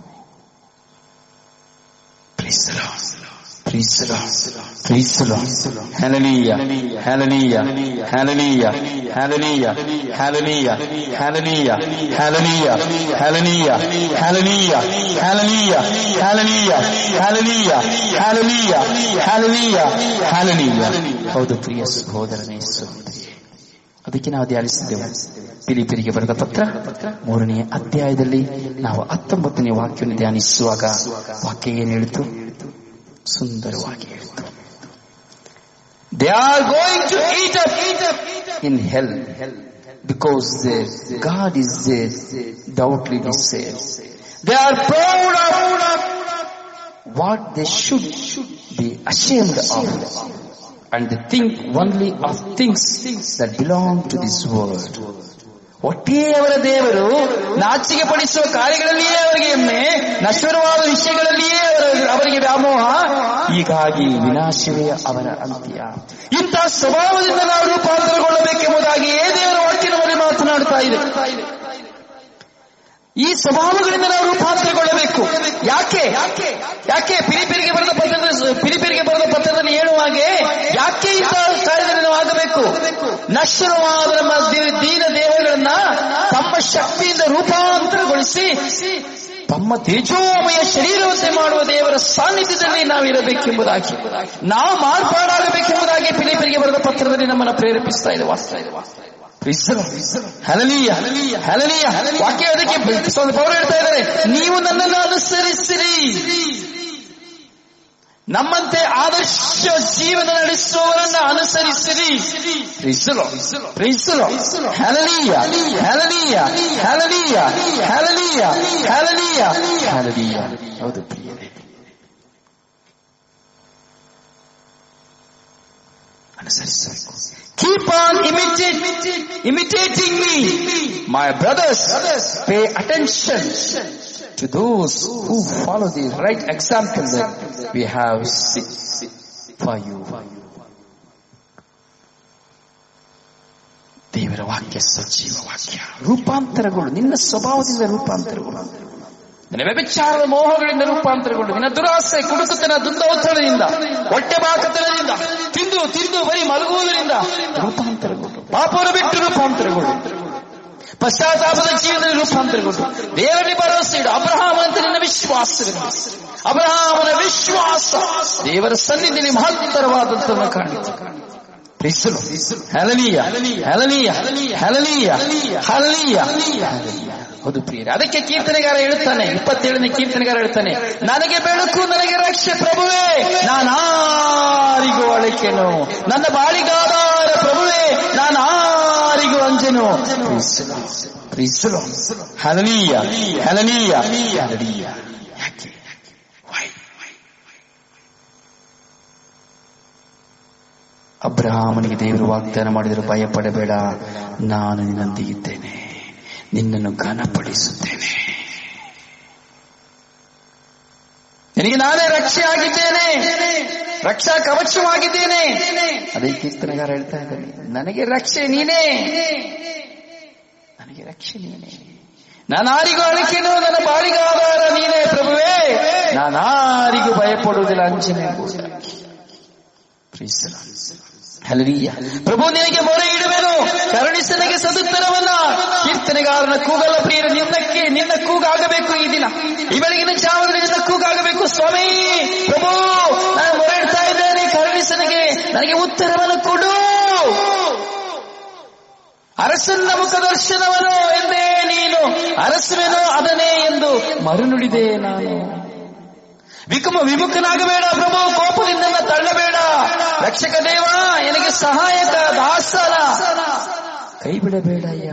Praise the Lord. Praise the Lord. Praise the Lord. Hallelujah. Hallelujah. Hallelujah. Hallelujah. Hallelujah. Hallelujah. Hallelujah. Hallelujah. Hallelujah. Hallelujah. Hallelujah. Hallelujah. Hallelujah. Hallelujah. Hallelujah. ಹೌದು ಪ್ರಿಯ ಸಹೋದರನೇ ಸಹೋದರಿಯೇ ಅದಕ್ಕೆ ನಾವು ಧ್ಯಾನಿಸಿದ್ದೆವು ಪಿಲಿಪಿರಿಗೆ ಬರೆದ ಪತ್ರ ಮೂರನೇ ಅಧ್ಯಾಯದಲ್ಲಿ ನಾವು ಹತ್ತೊಂಬತ್ತನೇ ವಾಕ್ಯವನ್ನು ಧ್ಯಾನಿಸುವಾಗ ವಾಕ್ಯ ಏನು ಹೇಳಿತು ಸುಂದರವಾಗಿ ಹೇಳಿತು they are going to eat up in hell because God is doubtless says they are proud of what they should be ashamed of and they think only of things that belong to this world. ಒಟ್ಟಿಯವರ ದೇವರು ನಾಚಿಕೆ ಪಡಿಸುವ ಕಾರ್ಯಗಳಲ್ಲಿಯೇ ಅವರಿಗೆ ಹೆಮ್ಮೆ ನಶ್ವರವಾದ ವಿಷಯಗಳಲ್ಲಿಯೇ ಅವರ ಅವರಿಗೆ ವ್ಯಾಮೋಹ ಹೀಗಾಗಿ ವಿನಾಶವೇ ಅವರ ಅಂತ್ಯ ಇಂತಹ ಸ್ವಭಾವದಿಂದ ನಾವು ರೂಪಾಂತರಗೊಳ್ಳಬೇಕೆಂಬುದಾಗಿಯೇ ದೇವರ ವಾಕ್ಯ ನಮ್ಮಲ್ಲಿ ಮಾತನಾಡುತ್ತಾ ಇದೆ ಈ ಸ್ವಭಾವಗಳಿಂದ ನಾವು ರೂಪಾಂತರಗೊಳ್ಳಬೇಕು ಯಾಕೆ ಯಾಕೆ ಪಿಲಿಪಿರಿಗೆ ಬರೆದ ಪತ್ರದ ಪಿಲಿಪಿರಿಗೆ ಬರೆದ ಪತ್ರದಲ್ಲಿ ಹೇಳುವಾಗೆ ಯಾಕೆ ಇಂತಹ ಕಾರ್ಯದಲ್ಲಿ ನಾವು ಆಗಬೇಕು ನಶ್ವರವಾದ ನಮ್ಮ ದಿ- ದೀನ ದೇವಗಳನ್ನ ತಮ್ಮ ಶಕ್ತಿಯಿಂದ ರೂಪಾಂತರಗೊಳಿಸಿ ತಮ್ಮ ತೇಜೋಮಯ ಶರೀರವಂತೆ ಮಾಡುವ ದೇವರ ಸಾನ್ನಿಧ್ಯದಲ್ಲಿ ನಾವು ಇರಬೇಕೆಂಬುದಾಗಿ ನಾವು ಮಾರ್ಪಾಡಾಗಬೇಕೆಂಬುದಾಗಿ ಪಿಲಿಪಿರಿಗೆ ಬರೆದ ಪತ್ರದಲ್ಲಿ ನಮ್ಮನ್ನು ಪ್ರೇರೇಪಿಸ್ತಾ ಇದೆ ವಾಸ್ತಾ ಇದೆ ವಾಸ್ತಾ ಇದೆ ಹಲನೀಯ ಹಲನೀಯ ವಾಕ್ಯ ಅದಕ್ಕೆ ಸ್ವಾಮಿ ಪೌರ ಹೇಳ್ತಾ ಇದ್ದಾರೆ ನೀವು ನನ್ನನ್ನು ಅನುಸರಿಸಿರಿ ನಮ್ಮಂತೆ ಆದರ್ಶ ಜೀವನ ನಡೆಸುವವರನ್ನ ಅನುಸರಿಸಿರಿ ಪ್ರೀಸಲು ಪ್ರೀಸಲು ಹಲನೀಯ ಹಲನೀಯ ಹಲನೀಯ ಹಲನೀಯ ಹಲನೀಯ ಹಲನೀಯ ಹೌದು ಪ್ರಿಯರೇ ಅನುಸರಿಸಬೇಕು keep on imitate imitating me my brothers pay attention to those who follow the right example that we have set for you. ದೇವರ ವಾಕ್ಯ ಸಜೀವ ವಾಕ್ಯ ರೂಪಾಂತರಗಳು ನಿನ್ನ ಸ್ವಭಾವದಿಂದ ರೂಪಾಂತರಗಳು ನಿನ್ನ ವ್ಯಭಿಚಾರದ ಮೋಹಗಳಿಂದ ರೂಪಾಂತರಗೊಂಡು ನಿನ್ನ ದುರಾಸೆ ಕುಡುಕತನ ದುಂದೌತಣದಿಂದ ಹೊಟ್ಟೆ ಬಾಕತನದಿಂದ ತಿಂದು ತಿಂದು ಬರೀ ಮಲಗುವುದರಿಂದ ರೂಪಾಂತರಗೊಂಡು ಪಾಪವನ್ನು ಬಿಟ್ಟು ರೂಪಾಂತರಗೊಂಡು ಪಶ್ಚಾತ್ತಾಪದ ಜೀವನದಲ್ಲಿ ರೂಪಾಂತರಗೊಂಡು ದೇವರಲ್ಲಿ ಭರವಸೆ ಇಡು ಅಬ್ರಹಾಮ ಅಂತ ನಿನ್ನ ವಿಶ್ವಾಸವಿದೆ ಅಬ್ರಹಾಮನ ವಿಶ್ವಾಸ ದೇವರ ಸನ್ನಿಧಿಯಲ್ಲಿ ಮಹತ್ತರವಾದಂತನ್ನು ಕಾಣಿತು ಪ್ರೀಸಲು ಹಲನೀಯ ಹಲನೀಯ ಹಲನೀಯ ಹಲನೀಯ ಹೌದು ಪ್ರಿಯರೇ ಅದಕ್ಕೆ ಕೀರ್ತನೆಗಾರ ಹೇಳ್ತಾನೆ ಇಪ್ಪತ್ತೇಳನೇ ಕೀರ್ತನೆಗಾರ ಹೇಳ್ತಾನೆ ನನಗೆ ಬೆಳಕು ನನಗೆ ರಕ್ಷೆ ಪ್ರಭುವೇ ನಾನಾರಿಗೂ ಅಳಿಕೆನು ನನ್ನ ಬಾಳಿಗಾದಾರ ಪ್ರಭುವೇ ನಾನಾರಿಗೂ ಅಂಜೆನು ಪ್ರೀಸಲು ಹಲನೀಯ ಹಲನೀಯ ಹಲನೀಯ ಯಾಕೆ Why? ಅಬ್ರಹಾಮನಿಗೆ ದೇವರು ವಾಗ್ದಾನ ಮಾಡಿದರು ಭಯಪಡಬೇಡ ನಾನು ನಿನ್ನೊಂದಿಗಿದ್ದೇನೆ ನಿನ್ನನ್ನು ಘನಪಡಿಸುತ್ತೇನೆ ನಿನಗೆ ನಾನೇ ರಕ್ಷೆ ಆಗಿದ್ದೇನೆ ರಕ್ಷಾ ಕವಚವಾಗಿದ್ದೇನೆ ಅದೇ ಕೀರ್ತನೆಗಾರ ಹೇಳ್ತಾ ಇದ್ದಾನೆ ನನಗೆ ರಕ್ಷೆ ನೀನೇ ನನಗೆ ರಕ್ಷೆ ನೀನೇ ನಾನಾರಿಗೂ ಅಳಿಕೆನು ನನ್ನ ಬಾಳಿಗೆ ಆಧಾರ ನೀನೇ ಪ್ರಭುವೇ ನಾನಾರಿಗೂ ಭಯಪಡುವುದಿಲ್ಲ ಅಂಚನೆ ಹಲರಿಯ ಪ್ರಭು ನಿನಗೆ ಮೊರೆ ಇಡುವೆನು ಕರುಣಿಸಿ ನನಗೆ ಸದುತ್ತರವನ್ನ ಕೀರ್ತನೆಗಾರನ ಕೂಗಲ್ಲ ಪ್ರಿಯರು ನಿನ್ನಕ್ಕೆ ನಿನ್ನ ಕೂಗಾಗಬೇಕು ಈ ದಿನ ಈ ಬೆಳಗಿನ ಜಾವದಲ್ಲಿ ನಿನ್ನ ಕೂಗಾಗಬೇಕು ಸ್ವಾಮಿ ಪ್ರಭು ನಾನು ಮೊರೆ ಇಡ್ತಾ ಇದ್ದೇನೆ ಕರುಣಿಸಿ ನನಗೆ ನನಗೆ ಉತ್ತರವನ್ನು ಕೊಡು ಅರಸನ್ನ ಮುಖದರ್ಶನವನು ಎಂದೇ ನೀನು ಅರಸುವೆನು ಅದನ್ನೇ ಎಂದು ಮರುನುಡಿದೆ ನಾನು ವಿಕಮ ವಿಮುಖನಾಗಬೇಡ ಪ್ರಭು ಕೋಪದಿಂದ ನನ್ನ ತಳ್ಳಬೇಡ ರಕ್ಷಕ ದೇವ ನನಗೆ ಸಹಾಯಕ ದಾಸನ ಕೈ ಬಿಡಬೇಡಯ್ಯ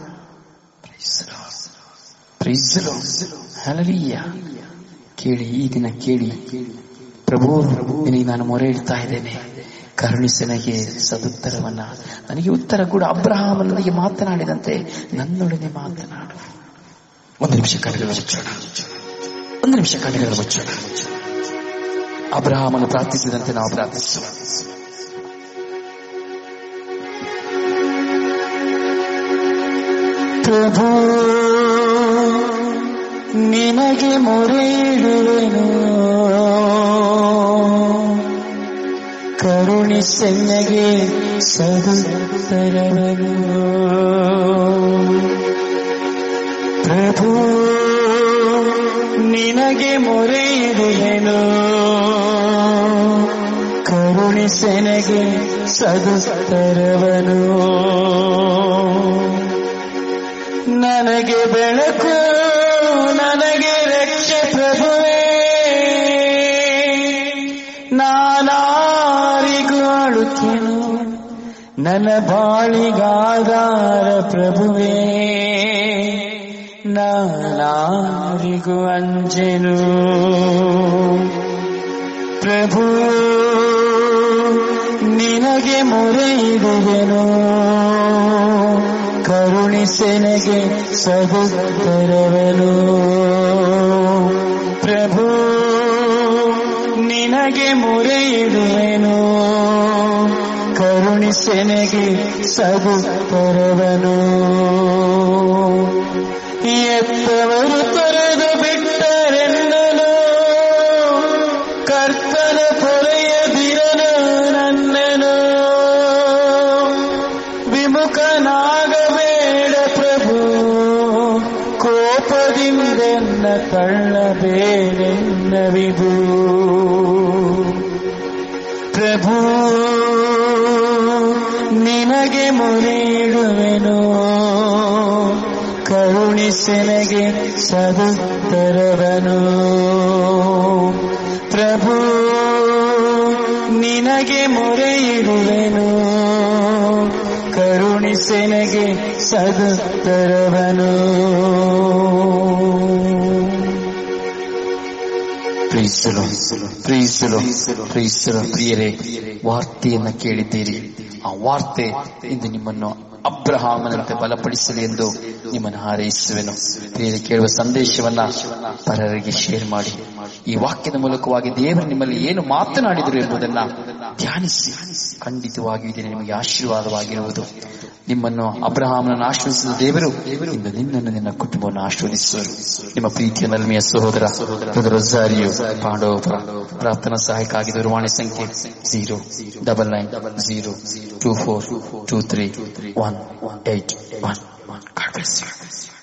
ಪ್ರೀಸಲು ಹಲಲಿಯ ಕೇಳಿ ಈ ದಿನ ಕೇಳಿ ಪ್ರಭು ಪ್ರಭು ನಿನಗೆ ನಾನು ಮೊರೆ ಇಡ್ತಾ ಇದ್ದೇನೆ ಕರುಣಿಸನಿಗೆ ಸದುತ್ತರವನ್ನ ನನಗೆ ಉತ್ತರ ಕೂಡ ಅಬ್ರಹಾಮ ನನಗೆ ಮಾತನಾಡಿದಂತೆ ನನ್ನೊಡನೆ ಮಾತನಾಡು ಒಂದು ನಿಮಿಷ ಕಣ್ಣುಗಳ ಮುಚ್ಚೋಣ ಒಂದು ನಿಮಿಷ ಕಣ್ಣುಗಳ ಮುಚ್ಚೋಣ ಅಬ್ರಹಾಮನು ಪ್ರಾರ್ಥಿಸಿದಂತೆ ನಾವು ಪ್ರಾರ್ಥಿಸುವ ಪ್ರಭು ನಿನಗೆ ಮೊರೆ ಇಡುವೆನು ಕರುಣಿಸೆನ್ನಗೆ ಸದುತ್ತರವನು ಪ್ರಭು ನಿನಗೆ ಮೊರೆ ಇಡುವೆನು ಕರುಣಿಸೆನಗೆ ಸದುತ್ತರವನು ನನಗೆ ಬೆಳಕು ನನಗೆ ರಕ್ಷೆ ಪ್ರಭುವೇ ನಾನಾರಿಗೂ ಅಳುಕೆನು ನನ್ನ ಬಾಳಿಗಾದಾರ ಪ್ರಭುವೇ ನಾನಾರಿಗೂ ಅಂಜೆನು ಪ್ರಭು ನಿನಗೆ ಮೊರೆ ಇಡುವೆನು ಕರುಣಿಸೆನಗೆ ಸದುತ್ತರವನು ಪ್ರಭು ನಿನಗೆ ಮೊರೆ ಇಡುವೆನು ಕರುಣಿಸೆನಗೆ ಸದುತ್ತರವನು ಎತ್ತವರು ತೊರೆದು ಬಿಟ್ಟರೆನ್ನನು ಕರ್ತನ ಪೊರೆಯದಿರನು ನನ್ನನು ವಿಮುಖನಾಗಬೇಡ ಪ್ರಭು ಕೋಪದಿಂದೆನ್ನ ತಳ್ಳಬೇಡೆನ್ನ ವಿಭೂ ಪ್ರಭು ನಿನಗೆ ಮೊರೆಯಿಡುವೆನು ಕರುಣಿಸೆನಗೆ ಸದುತ್ತರವನು ಪ್ರಭು ನಿನಗೆ ಮೊರೆಯಿಡುವೆನು ಕರುಣಿಸೆನಗೆ ಸದುತ್ತರವನು ಪ್ರೀಸಲು ಪ್ರೀಸಲು ಪ್ರೀಸಲು ಪ್ರಿಯರೇ ವಾರ್ತೆಯನ್ನ ಕೇಳಿದ್ದೀರಿ ಆ ವಾರ್ತೆ ಇಂದು ನಿಮ್ಮನ್ನು ಅಬ್ರಹಾಮನಂತೆ ಬಲಪಡಿಸಲಿ ಎಂದು ನಿಮ್ಮನ್ನು ಹಾರೈಸುವೆನು ಪ್ರಿಯರೇ ಕೇಳುವ ಸಂದೇಶವನ್ನ ಪರರಿಗೆ ಶೇರ್ ಮಾಡಿ ಈ ವಾಕ್ಯದ ಮೂಲಕವಾಗಿ ದೇವರು ನಿಮ್ಮಲ್ಲಿ ಏನು ಮಾತನಾಡಿದರು ಎಂಬುದನ್ನ ಧ್ಯಾನಿಸಿ ಖಂಡಿತವಾಗಿಯೂ ಇದು ನಿಮಗೆ ಆಶೀರ್ವಾದವಾಗಿರುವುದು ನಿಮ್ಮನ್ನು ಅಬ್ರಹಾಮನನ್ನು ಆಶ್ರಯಿಸಿದ ದೇವರು ಇಂದು ನಿನ್ನನ್ನು ನಿನ್ನ ಕುಟುಂಬವನ್ನು ಆಶೀರ್ವದಿಸುವರು ನಿಮ್ಮ ಪ್ರೀತಿಯ ನಲ್ಮೆಯ ಸಹೋದರ ಬ್ರದರ್ ರೊಜಾರಿಯೋ ಪಾಂಡವಪುರ ಪ್ರಾರ್ಥನಾ ಸಹಾಯಕ್ಕಾಗಿ ದೂರವಾಣಿ ಸಂಖ್ಯೆ zero double nine zero two four two three one eight one God bless you.